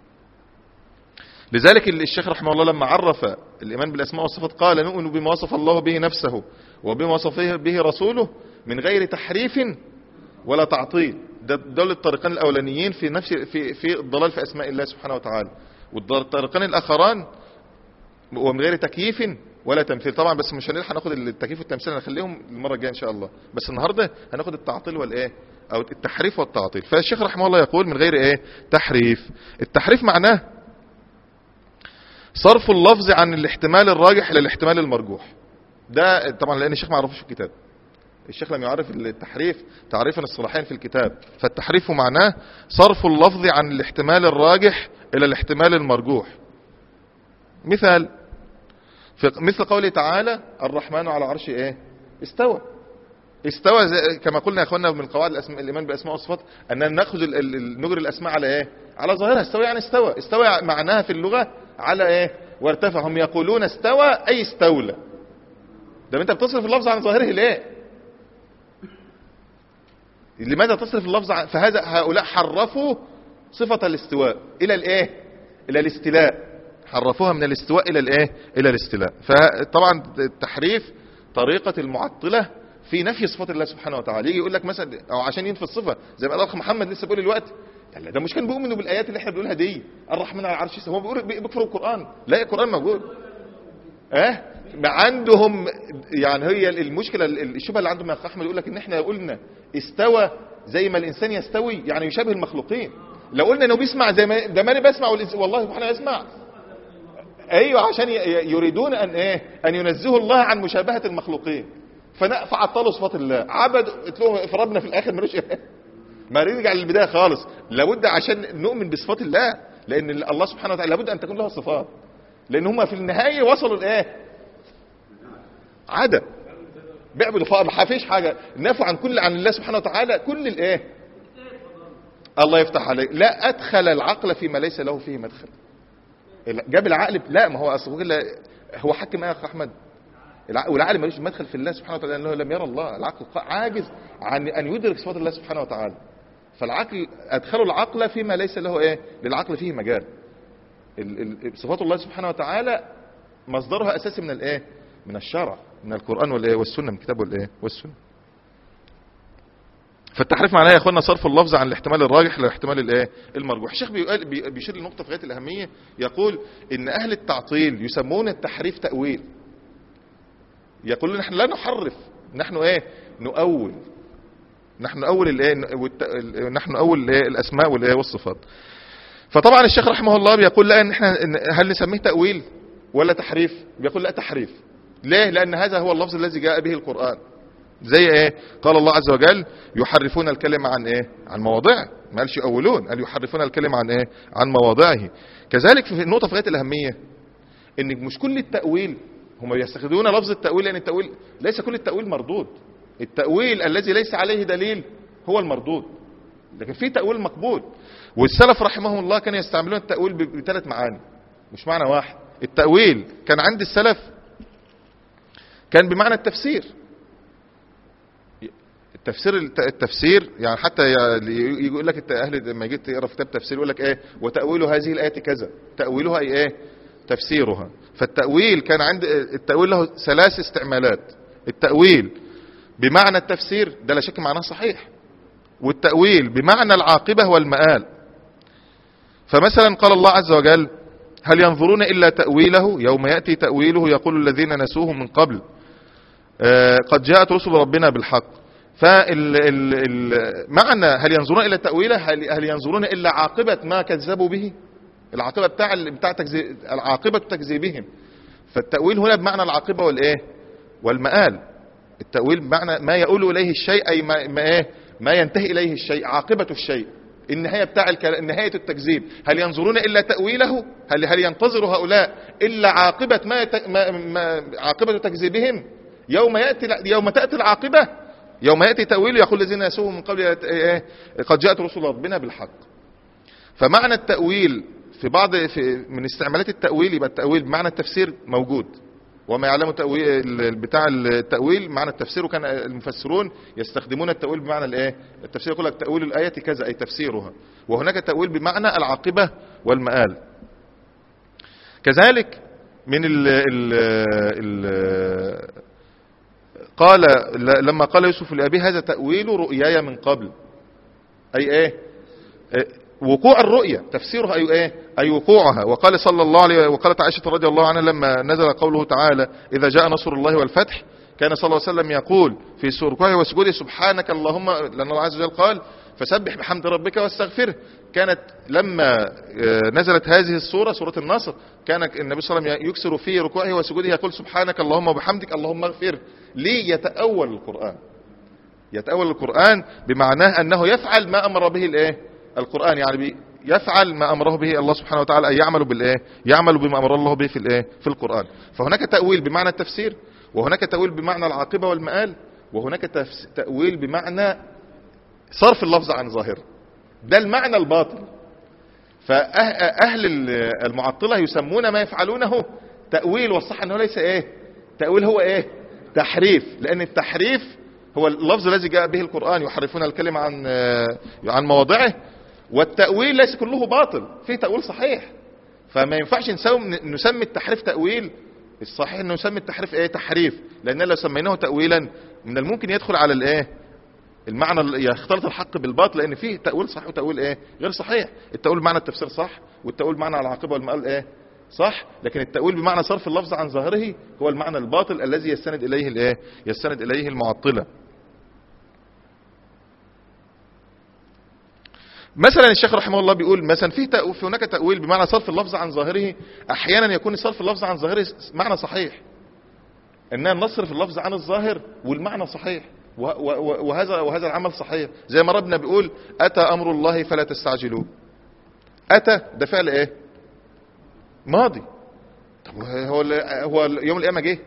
لذلك الشيخ رحمه الله لما عرف الإيمان بالأسماء والصفات قال نؤمن بما وصف الله به نفسه وبما وصفه به رسوله من غير تحريف ولا تعطيل ده دول الطريقان الأولانيين في نفس في في الضلال في أسماء الله سبحانه وتعالى والطريقان الآخران ومن غير تكييف ولا تمثيل طبعا بس مش هنلحق ناخد التكييف والتمثيل هنخليهم المره الجايه ان شاء الله بس النهارده هناخد التعطيل والايه او التحريف والتعطيل فالشيخ رحمه الله يقول من غير ايه تحريف التحريف معناه صرف اللفظ عن الاحتمال الراجح الى الاحتمال المرجوح ده طبعا لان الشيخ ما عرفوش في الكتاب الشيخ لم يعرف التحريف تعريفا الصلاحين في الكتاب فالتحريف معناه صرف اللفظ عن الاحتمال الراجح الى الاحتمال المرجوح مثال في مثل قوله تعالى الرحمن على عرش ايه استوى استوى زي كما قلنا يا اخوانا من قواعد الأسماء الايمان بالاسماء والصفات اننا ناخذ ال- ال- ال- نجري الاسماء على ايه على ظاهرها استوى يعني استوى استوى معناها في اللغه على ايه وارتفع هم يقولون استوى اي استولى ده انت بتصرف اللفظ عن ظاهره ليه لماذا تصرف اللفظ عن فهذا هؤلاء حرفوا صفة الاستواء الى الايه الى الاستيلاء حرفوها من الاستواء الى الايه الى الاستيلاء فطبعا التحريف طريقة المعطلة في نفي صفات الله سبحانه وتعالى يجي يقول لك مثلا او عشان ينفي الصفة زي ما قال الاخ محمد لسه بيقول دلوقتي لا لا ده مش كان بيؤمنوا بالايات اللي احنا بنقولها دي الرحمن على العرش استوى. هو بيقول بيكفروا القران لا القران موجود اه ما عندهم يعني هي المشكله الشبهه اللي عندهم يا اخ احمد يقول لك ان احنا لو قلنا استوى زي ما الانسان يستوي يعني يشابه المخلوقين لو قلنا انه بيسمع زي ما ده ما انا بسمع والإنس- والله سبحانه يسمع ايوه عشان ي- ي- يريدون ان ايه ان ينزهوا الله عن مشابهه المخلوقين فنا- فعطلوا صفات الله عبد قلت لهم فربنا في الاخر ملوش إيه؟ ما نرجع للبدايه خالص لابد عشان نؤمن بصفات الله لان الله سبحانه وتعالى لابد ان تكون له صفات لان هم في النهايه وصلوا لايه عدم بيعبدوا فقر ما فيش حاجه نفوا عن كل عن الله سبحانه وتعالى كل الايه الله يفتح عليك لا ادخل العقل فيما ليس له فيه مدخل جاب العقل لا ما هو اصل كده- هو حكم ايه يا اخ احمد الع- والعقل ملوش مدخل في الله سبحانه وتعالى لانه لم يرى الله العقل ق- عاجز عن ان يدرك صفات الله سبحانه وتعالى فالعقل ادخلوا العقل فيما ليس له ايه للعقل فيه مجال ال- ال- صفات الله سبحانه وتعالى مصدرها اساسي من الايه من الشرع من القران والايه والسنه من الكتاب والايه والسنه فالتحريف معناه يا اخوانا صرف اللفظ عن الاحتمال الراجح للاحتمال الايه المرجوح الشيخ بيقال بي- بيشير لنقطه في غايه الاهميه يقول ان اهل التعطيل يسمون التحريف تاويل يقولون نحن لا نحرف نحن ايه نؤول نحن نؤول الايه والت- ال- نحن نؤول الايه الاسماء والايه والصفات فطبعا الشيخ رحمه الله بيقول لا ان احنا إن- هل نسميه تاويل ولا تحريف بيقول لا تحريف ليه لان هذا هو اللفظ الذي جاء به القران زي ايه قال الله عز وجل يحرفون الكلمة عن ايه عن مواضعه ما قالش يؤولون قال يحرفون الكلمة عن ايه عن مواضعه كذلك في النقطة في غاية الأهمية ان مش كل التأويل هم يستخدمون لفظ التأويل لأن التأويل ليس كل التأويل مردود التأويل الذي ليس عليه دليل هو المردود لكن في تأويل مقبول والسلف رحمهم الله كانوا يستعملون التأويل ب- بثلاث معاني مش معنى واحد التأويل كان عند السلف كان بمعنى التفسير التفسير التفسير يعني حتى ي- يقول لك الت- اهل لما جيت تقرا في كتاب تفسير يقول لك ايه وتاويل هذه الايه كذا تاويلها اي ايه تفسيرها فالتاويل كان عند التاويل له ثلاث استعمالات التاويل بمعنى التفسير ده لا شك معناه صحيح والتاويل بمعنى العاقبه والمآل فمثلا قال الله عز وجل هل ينظرون الا تاويله يوم ياتي تاويله يقول الذين نسوه من قبل آه، قد جاءت رسل ربنا بالحق فالمعنى هل ينظرون الى تاويله هل, هل ينظرون الا عاقبه ما كذبوا به العاقبه بتاع ال- بتاع تكذيب العاقبه تكذيبهم فالتاويل هنا بمعنى العاقبه والايه والمآل التاويل بمعنى ما يؤول اليه الشيء اي ما, ما ايه ما ينتهي اليه الشيء عاقبه الشيء النهايه بتاع الكلام نهايه التكذيب هل ينظرون الا تاويله هل هل ينتظر هؤلاء الا عاقبه ما, يت... ما, ما عاقبه تكذيبهم يوم ياتي يوم تاتي العاقبه يوم ياتي تاويله يقول الذين يسوه من قبل إيه؟ قد جاءت رسل ربنا بالحق فمعنى التاويل في بعض في من استعمالات التاويل يبقى التاويل بمعنى التفسير موجود وما يعلم تأويل بتاع التأويل معنى التفسير وكان المفسرون يستخدمون التأويل بمعنى الايه التفسير يقول لك تأويل الآية كذا أي تفسيرها وهناك تأويل بمعنى العاقبة والمآل كذلك من ال ال ال قال لما قال يوسف لأبيه هذا تأويل رؤياي من قبل أي ايه وقوع الرؤيا تفسيرها أي ايه أي وقوعها وقال صلى الله عليه وقالت عائشة رضي الله عنها لما نزل قوله تعالى إذا جاء نصر الله والفتح كان صلى الله عليه وسلم يقول في ركوعه وسجوده سبحانك اللهم لأن الله عز وجل قال فسبح بحمد ربك واستغفره كانت لما آه، نزلت هذه السورة سورة النصر كان النبي صلى الله عليه وسلم يكسر في ركوعه وسجوده يقول سبحانك اللهم وبحمدك اللهم اغفر ليه يتأول القرآن يتأول القرآن بمعناه أنه يفعل ما أمر به الإيه القرآن يعني بي يفعل ما أمره به الله سبحانه وتعالى أن يعمل بالإيه يعمل بما أمر الله به في الإيه في القرآن فهناك تأويل بمعنى التفسير وهناك تأويل بمعنى العاقبة والمآل وهناك تفس- تأويل بمعنى صرف اللفظ عن ظاهره ده المعنى الباطل فأهل المعطلة يسمون ما يفعلونه تأويل والصح أنه ليس إيه تأويل هو إيه تحريف لأن التحريف هو اللفظ الذي جاء به القرآن يحرفون الكلمة عن آه، عن مواضعه والتأويل ليس كله باطل فيه تأويل صحيح فما ينفعش نسوي نسمي التحريف تأويل الصحيح انه نسمي التحريف ايه تحريف لان لو سميناه تأويلا من الممكن يدخل على الايه المعنى ال- يختلط الحق بالباطل لان فيه تأويل صح وتأويل ايه غير صحيح التأويل بمعنى التفسير صح والتأويل بمعنى العاقبة والمآل ايه صح لكن التأويل بمعنى صرف اللفظ عن ظاهره هو المعنى الباطل الذي يستند اليه الايه يستند اليه المعطلة مثلا الشيخ رحمه الله بيقول مثلا في تأو- في هناك تأويل بمعنى صرف اللفظ عن ظاهره احيانا يكون صرف اللفظ عن ظاهره معنى صحيح اننا نصرف اللفظ عن الظاهر والمعنى صحيح و- و- و- وهذا وهذا العمل صحيح زي ما ربنا بيقول اتى امر الله فلا تستعجلوه اتى ده فعل ايه ماضي طب هو ال- هو ال- يوم القيامه جه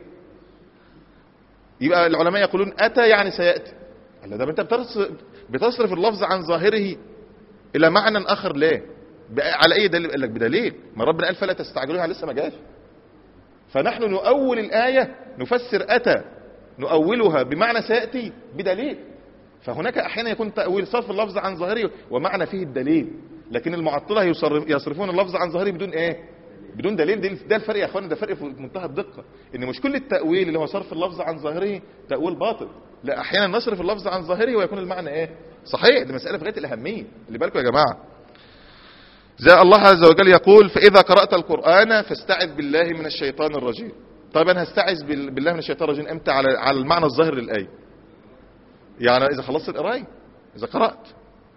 يبقى العلماء يقولون اتى يعني سياتي قال له ده انت بتصرف, بتصرف اللفظ عن ظاهره الى معنى اخر ليه بقى- على اي دليل قال لك بدليل ما ربنا قال فلا تستعجلوها لسه ما جاش فنحن نؤول الآية نفسر أتى نؤولها بمعنى سيأتي بدليل فهناك أحيانا يكون تأويل صرف اللفظ عن ظاهره ومعنى فيه الدليل لكن المعطلة يصرف يصرفون اللفظ عن ظاهره بدون إيه بدون دليل ده- ده الفرق يا اخوانا ده فرق في منتهى الدقة ان مش كل التأويل اللي هو صرف اللفظ عن ظاهره تأويل باطل لا احيانا نصرف اللفظ عن ظاهره ويكون المعنى ايه صحيح دي مسألة في غاية الأهمية اللي بالكم يا جماعة زي الله عز وجل يقول فإذا قرأت القرآن فاستعذ بالله من الشيطان الرجيم طيب أنا هستعذ بال- بالله من الشيطان الرجيم امتى على على المعنى الظاهر للآية يعني إذا خلصت القراية إذا قرأت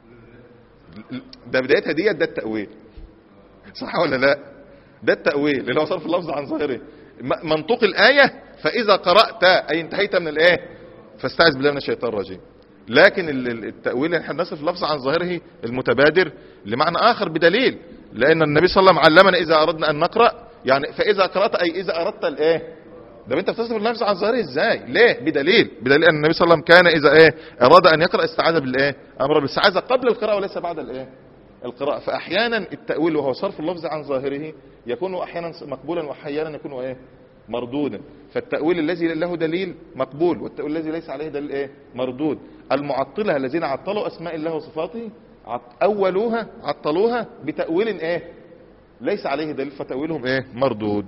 ده بدايتها ديت ده التأويل صح ولا لا ده التأويل اللي هو صرف اللفظ عن ظاهره م- منطوق الآية فإذا قرأت أي انتهيت من الآية فاستعذ بالله من الشيطان الرجيم لكن ال- ال- التأويل احنا نصرف اللفظ عن ظاهره المتبادر لمعنى آخر بدليل لأن النبي صلى الله عليه وسلم علمنا إذا أردنا أن نقرأ يعني فإذا قرأت أي إذا أردت الإيه ده انت بتصرف اللفظ عن ظاهره ازاي ليه بدليل بدليل ان النبي صلى الله عليه وسلم كان اذا ايه اراد ان يقرا استعاذ بالايه امر بالاستعاذه قبل القراءه وليس بعد الايه القراءه فاحيانا التاويل وهو صرف اللفظ عن ظاهره يكون احيانا مقبولا واحيانا يكون ايه مردودا فالتاويل الذي له دليل مقبول والتاويل الذي ليس عليه دليل ايه مردود المعطله الذين عطلوا اسماء الله وصفاته عط- اولوها عطلوها بتاويل ايه ليس عليه دليل فتاويلهم ايه مردود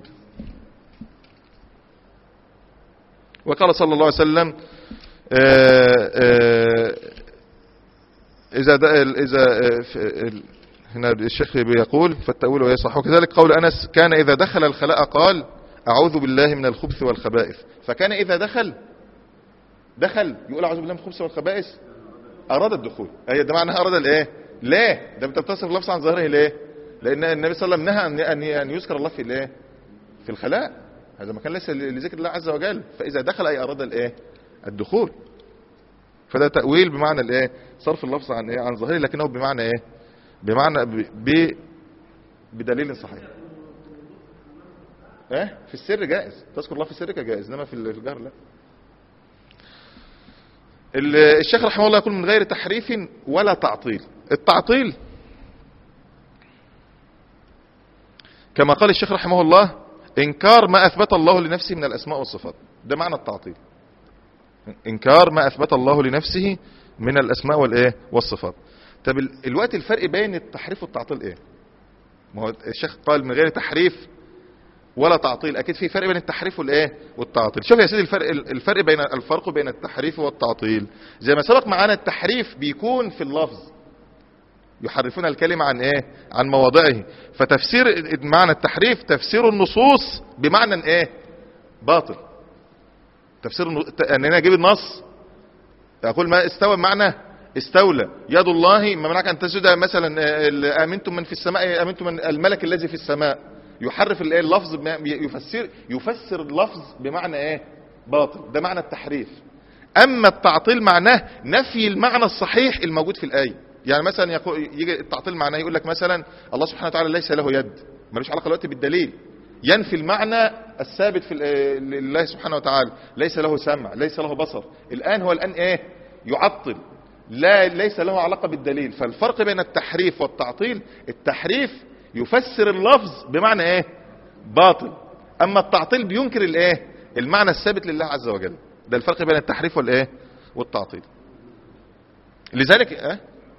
وقال صلى الله عليه وسلم آه، آه، إذا د- إذا آه، ف- ال- هنا الشيخ بيقول فالتأويل ويصح وكذلك قول أنس كان إذا دخل الخلاء قال أعوذ بالله من الخبث والخبائث فكان إذا دخل دخل يقول أعوذ بالله من الخبث والخبائث أراد الدخول أي ده معنى أراد الإيه ليه ده بتتصف لفظ عن ظاهره ليه لأن النبي صلى الله عليه وسلم نهى أن أن يذكر الله في الإيه في الخلاء هذا مكان ليس لذكر الله عز وجل فإذا دخل أي أراد الإيه الدخول فده تأويل بمعنى الإيه صرف اللفظ عن إيه عن ظاهره لكنه بمعنى إيه بمعنى ب... ب... بدليل صحيح ايه في السر جائز تذكر الله في سرك جائز انما في ال- في الجهر لا ال- الشيخ رحمه الله يقول من غير تحريف ولا تعطيل التعطيل كما قال الشيخ رحمه الله انكار ما اثبت الله لنفسه من الاسماء والصفات ده معنى التعطيل انكار ما اثبت الله لنفسه من الاسماء والايه والصفات طب ال- الوقت الفرق بين التحريف والتعطيل ايه ما هو الشيخ قال من غير تحريف ولا تعطيل اكيد في فرق بين التحريف والايه والتعطيل شوف يا سيدي الفرق الفرق بين الفرق بين التحريف والتعطيل زي ما سبق معانا التحريف بيكون في اللفظ يحرفون الكلمة عن ايه عن مواضعه فتفسير معنى التحريف تفسير النصوص بمعنى ايه باطل تفسير النص- ان انا اجيب النص اقول ما استوى بمعنى استولى يد الله ما منعك ان تسجد مثلا آه، ال- امنتم من في السماء امنتم من الملك الذي في السماء يحرف الايه اللفظ بما- يفسر يفسر اللفظ بمعنى ايه باطل ده معنى التحريف اما التعطيل معناه نفي المعنى الصحيح الموجود في الايه يعني مثلا يقول يجي التعطيل معناه يقول لك مثلا الله سبحانه وتعالى ليس له يد ملوش علاقه دلوقتي بالدليل ينفي المعنى الثابت في ال- لله سبحانه وتعالى ليس له سمع ليس له بصر الان هو الان ايه يعطل لا ليس له علاقه بالدليل فالفرق بين التحريف والتعطيل التحريف يفسر اللفظ بمعنى ايه باطل اما التعطيل بينكر الايه المعنى الثابت لله عز وجل ده الفرق بين التحريف والايه والتعطيل لذلك اه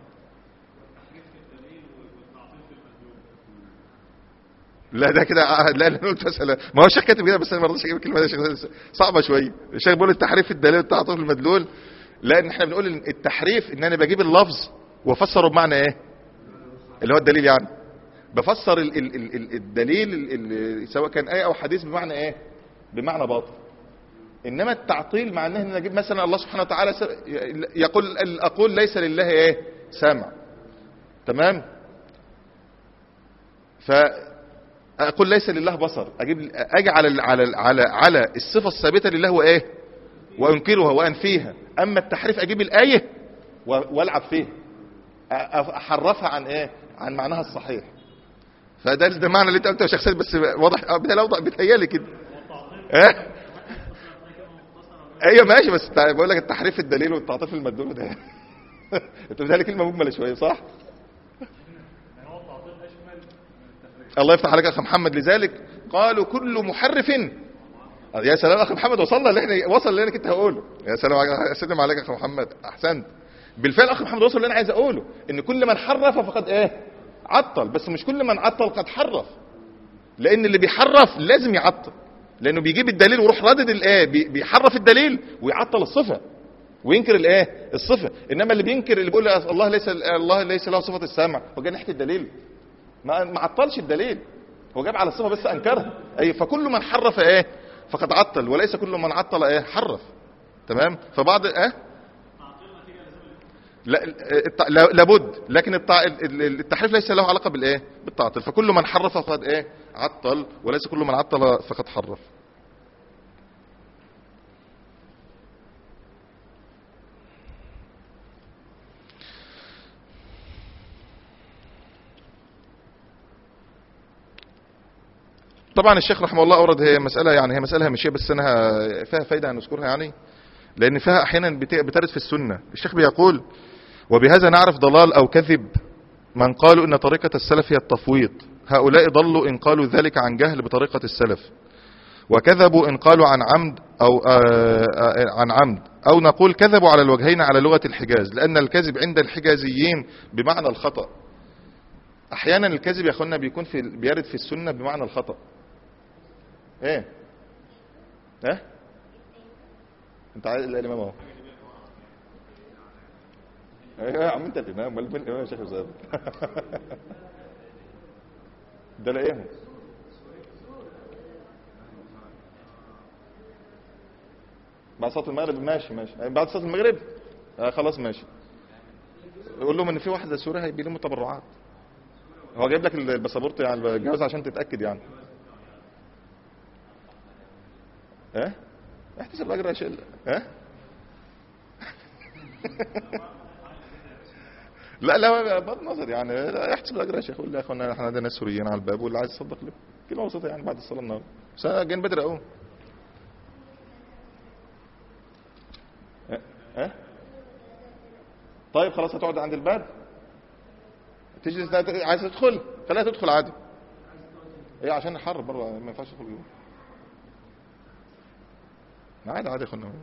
لا ده كده آه، لا لا قلت مسألة ما هو الشيخ كاتب كده بس انا ما رضيتش اجيب الكلمه دي عشان صعبه شويه الشيخ بيقول التحريف الدليل والتعاطف المدلول لان احنا بنقول إن التحريف ان انا بجيب اللفظ وافسره بمعنى ايه اللي هو الدليل يعني بفسر ال ال ال ال الدليل ال ال سواء كان ايه او حديث بمعنى ايه بمعنى باطل انما التعطيل معناه ان أنا اجيب مثلا الله سبحانه وتعالى س- يقول اقول ليس لله ايه سمع تمام فاقول ليس لله بصر اجيب اجي على ال- على ال- على على الصفه الثابته لله وايه وانكرها وانفيها اما التحريف اجيب الايه و- والعب فيها أ- أ- احرفها عن ايه عن معناها الصحيح فده ده معنى اللي انت قلته يا شيخ سيد بس واضح اه بتهيألي اوضح بتهيألي كده اه ايوه ماشي بس تع- بقول لك التحريف الدليل والتعاطف المدلول ده انت بتهيألي كلمه مجمله شويه صح الله يفتح عليك يا اخ محمد لذلك قالوا كل محرف يا سلام اخ محمد وصلنا اللي احنا وصل اللي انا كنت هقوله يا سلام عليك- اسلم عليك يا اخ محمد احسنت بالفعل اخ محمد وصل اللي انا عايز اقوله ان كل من حرف فقد ايه عطل بس مش كل من عطل قد حرف لان اللي بيحرف لازم يعطل لانه بيجيب الدليل ويروح رادد الايه بي- بيحرف الدليل ويعطل الصفه وينكر الايه الصفه انما اللي بينكر اللي بيقول الله ليس الله ليس له صفه السمع هو جاي ناحيه الدليل ما ما عطلش الدليل هو جاب على الصفه بس انكرها اي فكل من حرف ايه فقد عطل وليس كل من عطل ايه حرف تمام فبعض اه لا الت- لا- لابد لكن التع- ال- ال- التحريف ليس له علاقه بالايه بالتعطيل فكل من حرف فقد ايه عطل وليس كل من عطل فقد حرف طبعا الشيخ رحمه الله اورد هي مساله يعني هي مساله هامشيه بس انا ه- فيها فايده هنذكرها يعني لان فيها احيانا بت- بترد في السنه الشيخ بيقول وبهذا نعرف ضلال او كذب من قالوا ان طريقه السلف هي التفويض هؤلاء ضلوا ان قالوا ذلك عن جهل بطريقه السلف وكذبوا ان قالوا عن عمد او آه، آه، عن عمد او نقول كذبوا على الوجهين على لغه الحجاز لان الكذب عند الحجازيين بمعنى الخطا احيانا الكذب يا اخوانا بيكون في بيرد في السنه بمعنى الخطا ايه ها انت عايز الامام اهو ايوه يا عم انت الامام امال مين الامام يا شيخ زاد ده لاقيهم بعد صلاه المغرب ماشي ماشي بعد صلاه المغرب آه خلاص ماشي قول لهم ان في واحده سوريه هيبي لهم تبرعات هو جايب لك الباسبورت يعني الجواز عشان تتاكد يعني ها احتسب الاجر يا شيخ ها لا لا بغض النظر يعني لا، احتسب الاجر يا شيخ قول لي يا اخوانا احنا عندنا ناس سوريين على الباب واللي عايز يصدق له كلمه بسيطه يعني بعد الصلاه النهارده بس انا جايين بدري قوي ها ها طيب خلاص هتقعد عند الباب تجلس عايز تدخل خليها تدخل عادي ايه عشان الحر بره ما ينفعش تدخل جوه عادي عادي يا اخوانا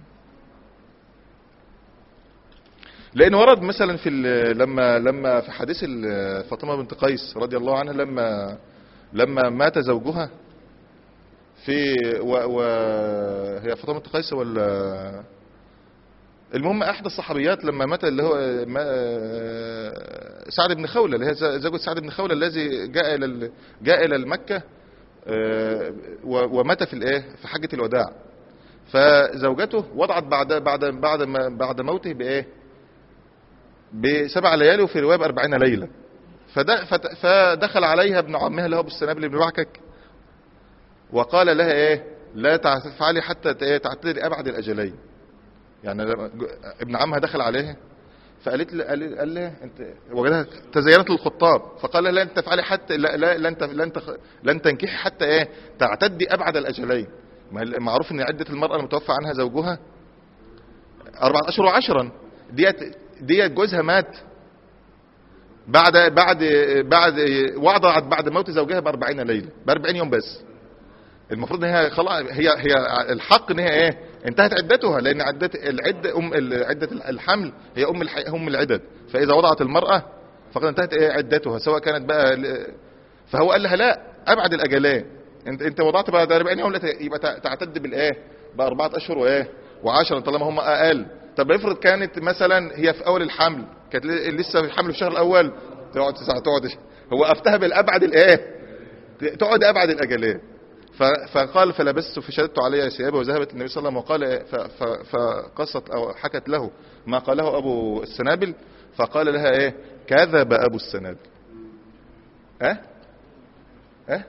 لان ورد مثلا في ال- لما لما في حديث ال- فاطمه بنت قيس رضي الله عنها لما لما مات زوجها في و, و هي فاطمه بنت قيس ولا المهم احدى الصحابيات لما مات اللي هو ما- سعد بن خوله اللي هي ز- زوجة سعد بن خوله الذي جاء الى ال- جاء الى المكه آه، و- ومات في الايه في حجه الوداع فزوجته وضعت بعد بعد بعد ما بعد موته بايه بسبع ليالي وفي روايه بأربعين ليله فد- فت- فدخل عليها ابن عمها اللي هو ابو السنابل بن بعكك وقال لها ايه لا تفعلي حتى ت- إيه تعتذري ابعد الاجلين يعني لما ج- ابن عمها دخل عليها فقالت له قال قال لها انت وجدها تزينت للخطاب فقال لها لن تفعلي حتى لا لا لن تف- لن تخ- لن تنكحي حتى ايه تعتدي ابعد الاجلين ما هي- معروف ان عده المراه المتوفى عنها زوجها أربعة أشهر وعشرا ديت ديت جوزها مات بعد بعد بعد وضعت بعد موت زوجها ب 40 ليله ب 40 يوم بس المفروض ان هي خلاص هي هي الحق ان هي ايه انتهت عدتها لان عده العده ام ال- عده الحمل هي ام الح- ام العدد فاذا وضعت المراه فقد انتهت ايه عدتها سواء كانت بقى ل- فهو قال لها لا ابعد الاجلين انت انت وضعت بعد 40 يوم لا ت- يبقى تع- تعتد بالايه باربعه اشهر وايه و10 طالما هم اقل طب افرض كانت مثلا هي في اول الحمل كانت ل- لسه في الحمل في الشهر الاول تقعد تسعة تقعد هو افتها بالابعد الايه تقعد ابعد الاجلين ف- فقال فلبست فشددت علي ثيابي وذهبت النبي صلى الله عليه وسلم وقال إيه؟ ف- ف- فقصت او حكت له ما قاله ابو السنابل فقال لها ايه كذب ابو السنابل اه اه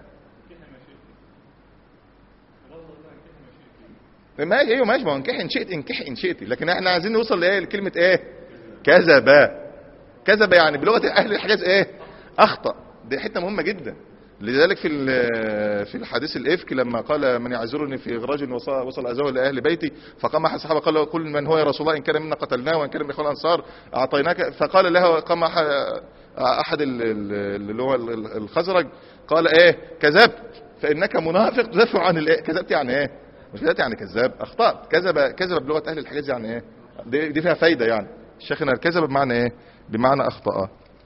ما ايوه ماشي ما هو انكحي ان شئت انكحي ان شئت لكن احنا عايزين نوصل لايه لكلمه ايه كذب كذب يعني بلغه اهل الحجاز ايه اخطا دي حته مهمه جدا لذلك في ال- في الحديث الافك لما قال من يعذرني في رجل وصل وصل اذاه لاهل بيتي فقام احد الصحابه قال له كل من هو يا رسول الله ان كان منا قتلناه وان كان من اخوان الانصار اعطيناك فقال له قام احد احد ال- ال- اللي هو ال- الخزرج قال ايه كذبت فانك منافق تدافع عن الايه كذبت يعني ايه مش كذبت يعني كذاب اخطات كذب كذب بلغه اهل الحجاز يعني ايه دي, دي فيها فايده يعني الشيخ هنا الكذب بمعنى ايه بمعنى اخطأ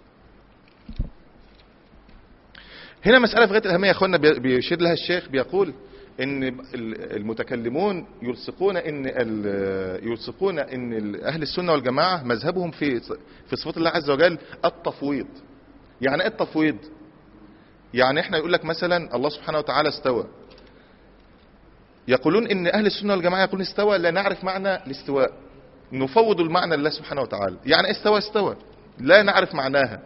هنا مسألة في غاية الأهمية يا أخوانا بي- بيشير لها الشيخ بيقول إن ال- المتكلمون يلصقون إن ال- يلصقون إن ال- أهل السنة والجماعة مذهبهم في في صفات الله عز وجل التفويض. يعني إيه التفويض؟ يعني إحنا يقول لك مثلا الله سبحانه وتعالى استوى. يقولون إن أهل السنة والجماعة يقولون استوى لا نعرف معنى الاستواء. نفوض المعنى لله سبحانه وتعالى. يعني إيه استوى استوى؟ لا نعرف معناها.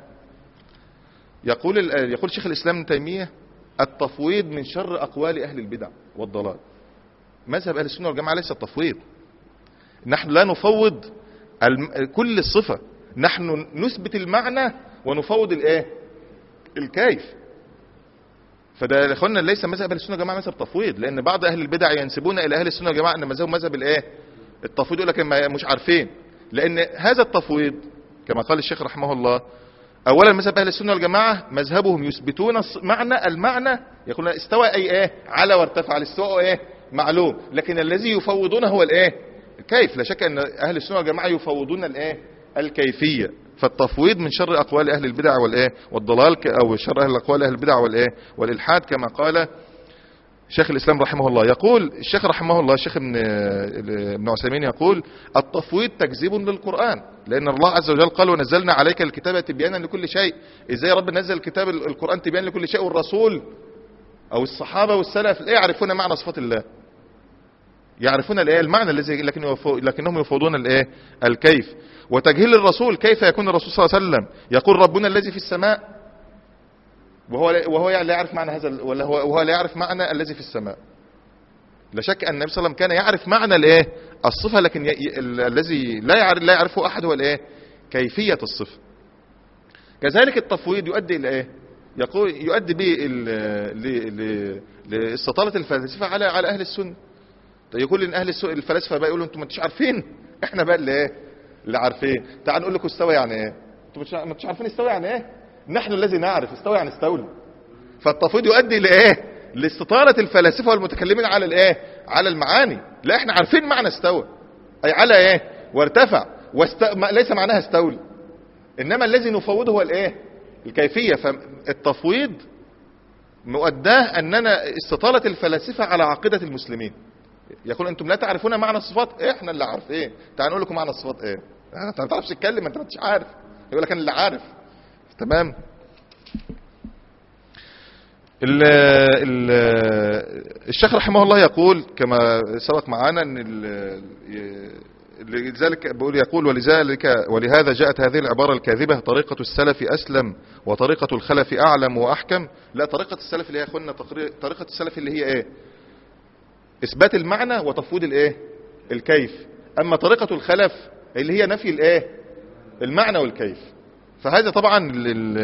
يقول ال- يقول شيخ الاسلام ابن تيميه التفويض من شر اقوال اهل البدع والضلال مذهب اهل السنه والجماعه ليس التفويض نحن لا نفوض الم- كل الصفه نحن نثبت المعنى ونفوض الايه الكيف فده يا اخوانا ليس مذهب اهل السنه والجماعه مذهب تفويض لان بعض اهل البدع ينسبون الى اهل السنه والجماعه ان مذهبهم مذهب الايه التفويض يقول لك ما- مش عارفين لان هذا التفويض كما قال الشيخ رحمه الله اولا مذهب اهل السنه والجماعه مذهبهم يثبتون الص- معنى المعنى يقولون استوى اي ايه على وارتفع الاستواء ايه معلوم لكن الذي يفوضونه هو الايه كيف لا شك ان اهل السنه والجماعه يفوضون الايه الكيفيه فالتفويض من شر اقوال اهل البدع والايه والضلال ك- او شر اهل اقوال اهل البدع والايه والالحاد كما قال شيخ الاسلام رحمه الله يقول الشيخ رحمه الله الشيخ ابن ابن عثيمين يقول التفويض تكذيب للقران لان الله عز وجل قال ونزلنا عليك الكتاب تبيانا لكل شيء ازاي رب نزل الكتاب القران تبيان لكل شيء والرسول او الصحابه والسلف لا يعرفون معنى صفات الله يعرفون الايه المعنى الذي لكن يفو لكنهم يفوضون الايه الكيف وتجهيل الرسول كيف يكون الرسول صلى الله عليه وسلم يقول ربنا الذي في السماء وهو وهو لا يعرف معنى هذا ال- ولا هو وهو لا يعرف معنى الذي في السماء لا شك ان النبي صلى الله عليه وسلم كان يعرف معنى الايه الصفه لكن ي... ي... ال- الذي لا يعرف لا يعرفه احد هو الايه كيفيه الصفه كذلك التفويض يؤدي الى ايه يقول يؤدي به ال- ل... ل... لاستطاله الفلاسفه على على اهل السنه يقول ان اهل السو- الفلاسفه بقى يقولوا انتم ما انتوش عارفين احنا بقى اللي ايه اللي عارفين تعال نقول لكم استوى يعني ايه انتم مش- ما انتوش عارفين استوى يعني ايه نحن الذي نعرف استوى يعني استولى فالتفويض يؤدي لايه لاستطاله الفلاسفه والمتكلمين على الايه على المعاني لا احنا عارفين معنى استوى اي على ايه وارتفع واست... ما- ليس معناها استولى انما الذي نفوضه هو الايه الكيفيه فالتفويض مؤداه اننا استطاله الفلاسفه على عقيده المسلمين يقول انتم لا تعرفون معنى الصفات احنا اللي عارفين تعال نقول لكم معنى الصفات ايه آه، انت ما تعرفش تتكلم انت ما انتش عارف يقول لك انا اللي عارف تمام ال ال الشيخ رحمه الله يقول كما سبق معانا ان ال- لذلك بقول يقول ولذلك ولهذا جاءت هذه العبارة الكاذبة طريقة السلف أسلم وطريقة الخلف أعلم وأحكم لا طريقة السلف اللي هي أخونا تقرير- طريقة السلف اللي هي إيه إثبات المعنى وتفويض الإيه الكيف أما طريقة الخلف اللي هي نفي الإيه المعنى والكيف فهذا طبعا ال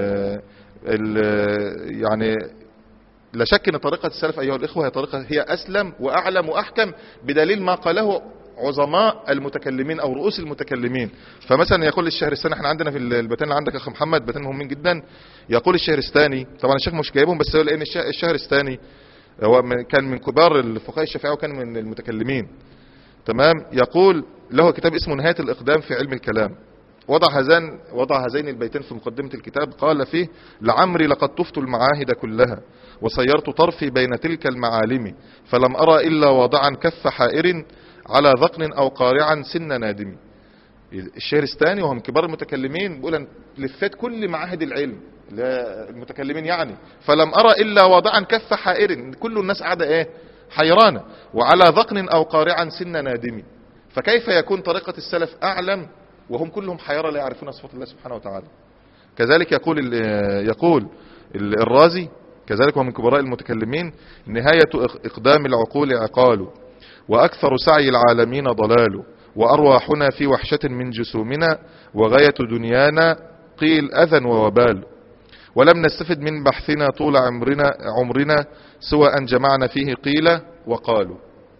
ال يعني لا شك ان طريقة السلف ايها الاخوة هي طريقة هي اسلم واعلم واحكم بدليل ما قاله عظماء المتكلمين او رؤوس المتكلمين فمثلا يقول الشهرستاني احنا عندنا في البتان اللي عندك يا اخ محمد بتان مهمين جدا يقول الشهرستاني طبعا الشيخ مش جايبهم بس هو لان الشه- الشهرستاني هو من- كان من كبار الفقهاء الشافعي وكان من المتكلمين تمام يقول له كتاب اسمه نهاية الاقدام في علم الكلام وضع هذان وضع هذين البيتين في مقدمة الكتاب قال فيه لعمري لقد طفت المعاهد كلها وصيرت طرفي بين تلك المعالم فلم أرى إلا واضعا كف حائر على ذقن أو قارعا سن نادم الشهرستاني وهو من كبار المتكلمين بيقول أن لفيت كل معاهد العلم لا المتكلمين يعني فلم أرى إلا واضعا كف حائر كل الناس قاعدة إيه حيرانة وعلى ذقن أو قارعا سن نادم فكيف يكون طريقة السلف أعلم وهم كلهم حيرى لا يعرفون صفات الله سبحانه وتعالى كذلك يقول ال- يقول ال- الرازي كذلك هو من كبراء المتكلمين نهاية إق- إقدام العقول عقال وأكثر سعي العالمين ضلال وأرواحنا في وحشة من جسومنا وغاية دنيانا قيل أذى ووبال ولم نستفد من بحثنا طول عمرنا عمرنا سوى أن جمعنا فيه قيل وقالوا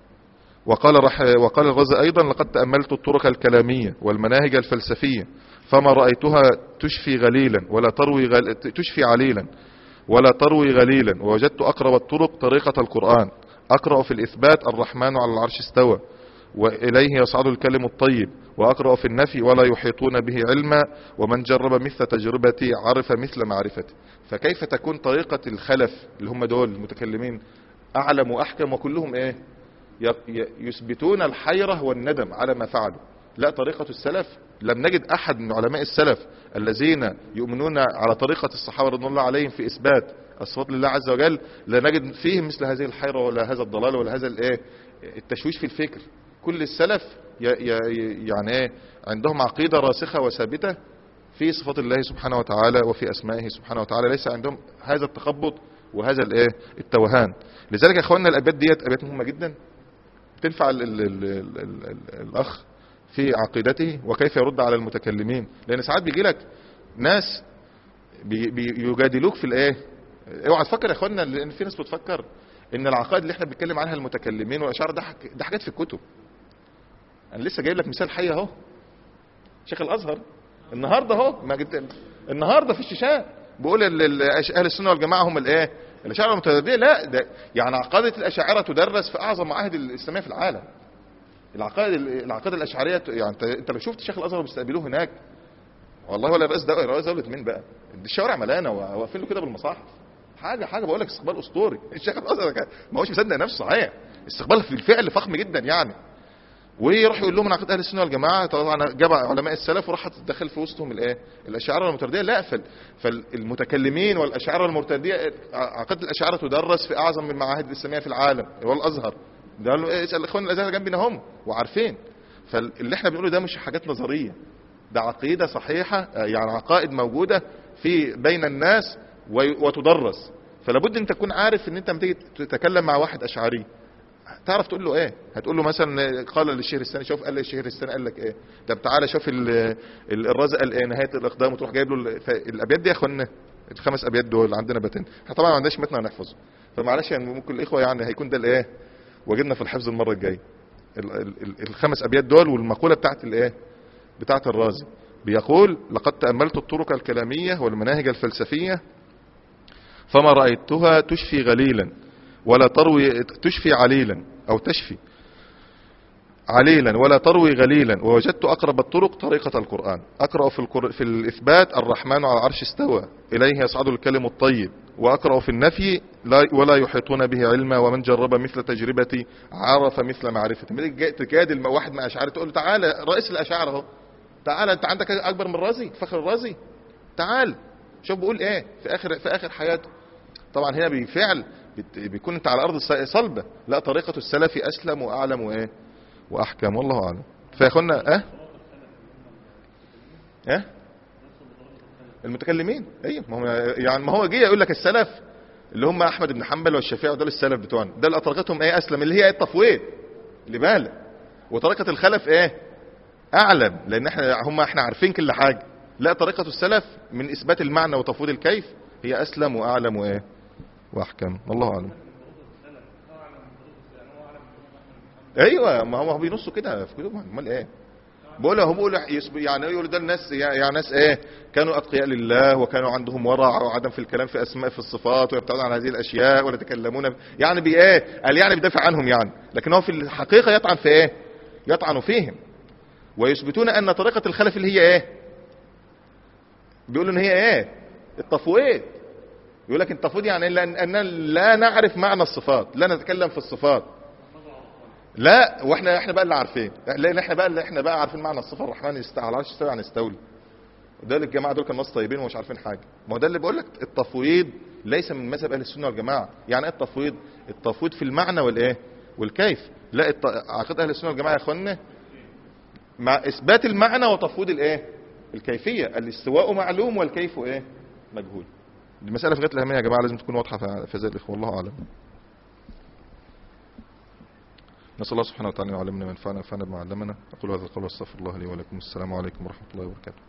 وقال رح وقال الغزي أيضا لقد تأملت الطرق الكلامية والمناهج الفلسفية فما رأيتها تشفي غليلا ولا تروي غل... تشفي عليلا ولا تروي غليلا ووجدت أقرب الطرق طريقة القرآن أقرأ في الإثبات الرحمن على العرش استوى وإليه يصعد الكلم الطيب وأقرأ في النفي ولا يحيطون به علما ومن جرب مثل تجربتي عرف مثل معرفتي فكيف تكون طريقة الخلف اللي هم دول المتكلمين أعلم وأحكم وكلهم إيه ي- ي- يثبتون الحيرة والندم على ما فعلوا لا طريقة السلف لم نجد أحد من علماء السلف الذين يؤمنون على طريقة الصحابة رضي الله عليهم في إثبات الصفات لله عز وجل لا نجد فيهم مثل هذه الحيرة ولا هذا الضلال ولا هذا الايه التشويش في الفكر كل السلف ي- ي- يعني ايه عندهم عقيدة راسخة وثابتة في صفات الله سبحانه وتعالى وفي أسمائه سبحانه وتعالى ليس عندهم هذا التخبط وهذا الايه التوهان لذلك يا اخواننا الابيات ديت ابيات مهمه جدا تنفع ال ال ال ال ال ال الاخ في عقيدته وكيف يرد على المتكلمين لان ساعات بيجي لك ناس بي بيجادلوك في الايه اوعى تفكر يا اخوانا لان في ناس بتفكر ان العقائد اللي احنا بنتكلم عنها المتكلمين والاشعار ده حك- ده حاجات في الكتب انا لسه جايب لك مثال حي اهو شيخ الازهر النهارده اهو ما جبت النهارده في الشيشان بيقول ال- ال- اهل السنه والجماعه هم الايه الاشاعره المتدرجه لا ده يعني عقيده الاشاعره تدرس في اعظم معاهد الاسلاميه في العالم العقائد العقائد الاشعريه ت- يعني انت انت لو شفت شيخ الازهر بيستقبلوه هناك والله ولا رئيس دوله رئيس دوله مين بقى دي الشوارع ملانه واقفين له كده بالمصاحف حاجه حاجه بقول لك استقبال اسطوري الشيخ الازهر كان- ما هوش مصدق نفسه صحيح استقبال في الفعل فخم جدا يعني ويروح يقول لهم من عقيده اهل السنه والجماعه طبعا جاب علماء السلف وراح تدخل في وسطهم الايه الاشاعره المرتديه لا فال فالمتكلمين والاشاعره المرتديه عقيده الاشاعره تدرس في اعظم من المعاهد الاسلاميه في العالم هو الازهر ده قال له إيه، اسال الاخوان الازهر جنبنا هم وعارفين فاللي احنا بنقوله ده مش حاجات نظريه ده عقيده صحيحه آه، يعني عقائد موجوده في بين الناس وي- وتدرس فلا بد ان تكون عارف ان انت لما تيجي تتكلم مع واحد اشعري تعرف تقول له ايه هتقول له مثلا قال للشهر الثاني شوف قال للشهر الثاني قال لك ايه طب تعالى شوف ال- ال- الرازق قال ايه نهايه الاقدام وتروح جايب له ال- ف- الابيات دي يا اخوانا الخمس ابيات دول عندنا باتين احنا طبعا ما عندناش متن هنحفظه فمعلش يعني ممكن الاخوه يعني هيكون ده الايه واجبنا في الحفظ المره الجايه ال- ال- ال- الخمس ابيات دول والمقوله بتاعت الايه بتاعت الرازي بيقول لقد تاملت الطرق الكلاميه والمناهج الفلسفيه فما رايتها تشفي غليلا ولا تروي تشفي عليلا او تشفي عليلا ولا تروي غليلا ووجدت اقرب الطرق طريقة القرآن اقرأ في, القر... في الاثبات الرحمن على العرش استوى اليه يصعد الكلم الطيب واقرأ في النفي لا ولا يحيطون به علما ومن جرب مثل تجربتي عرف مثل معرفتي ما تيجي تجادل مع واحد من اشعاري تقول له تعالى رئيس الاشاعره اهو تعالى انت عندك اكبر من الرازي فخر الرازي تعال شوف بيقول ايه في اخر في اخر حياته طبعا هنا بالفعل بت- بيكون انت على ارض الص- صلبه لا طريقه السلف اسلم واعلم وايه واحكم والله اعلم فيا اخوانا اه اه المتكلمين ايوه ما هو يعني ما هو جه يقول لك السلف اللي هم احمد بن حنبل والشافعي ودول السلف بتوعنا ده اللي طريقتهم ايه اسلم اللي هي ايه التفويض اللي بالك وطريقه الخلف ايه اعلم لان احنا هم احنا عارفين كل حاجه لا طريقه السلف من اثبات المعنى وتفويض الكيف هي اسلم واعلم وايه واحكم الله اعلم ايوه ما هو بينصوا كده في كتبهم امال ايه بقول هو بيقول يعني يقول ده الناس يعني ناس ايه كانوا اتقياء لله وكانوا عندهم ورع وعدم في الكلام في اسماء في الصفات ويبتعدون عن هذه الاشياء ولا يتكلمون يعني بي ايه قال يعني بيدافع عنهم يعني لكن هو في الحقيقه يطعن في ايه يطعن فيهم ويثبتون ان طريقه الخلف اللي هي ايه بيقولوا ان هي ايه التفويض يقول لك التفويض يعني ان لا نعرف معنى الصفات لا نتكلم في الصفات لا واحنا احنا بقى اللي عارفين لان احنا بقى اللي احنا بقى عارفين معنى الصفه الرحمن يستوى على العرش يستوي عن يستولي ده اللي الجماعه دول كانوا ناس طيبين ومش عارفين حاجه ما هو ده اللي بقول لك التفويض ليس من مذهب اهل السنه والجماعه يعني ايه التفويض التفويض في المعنى والايه والكيف لا الت... عقيده اهل السنه والجماعه يا اخوانا مع اثبات المعنى وتفويض الايه الكيفيه الاستواء معلوم والكيف ايه مجهول دي مساله في غايه الاهميه يا جماعه لازم تكون واضحه في ذات الاخوه والله اعلم نسأل الله سبحانه وتعالى أن يعلمنا من ينفعنا وينفعنا بما علمنا أقول هذا القول واستغفر الله لي ولكم السلام عليكم ورحمة الله وبركاته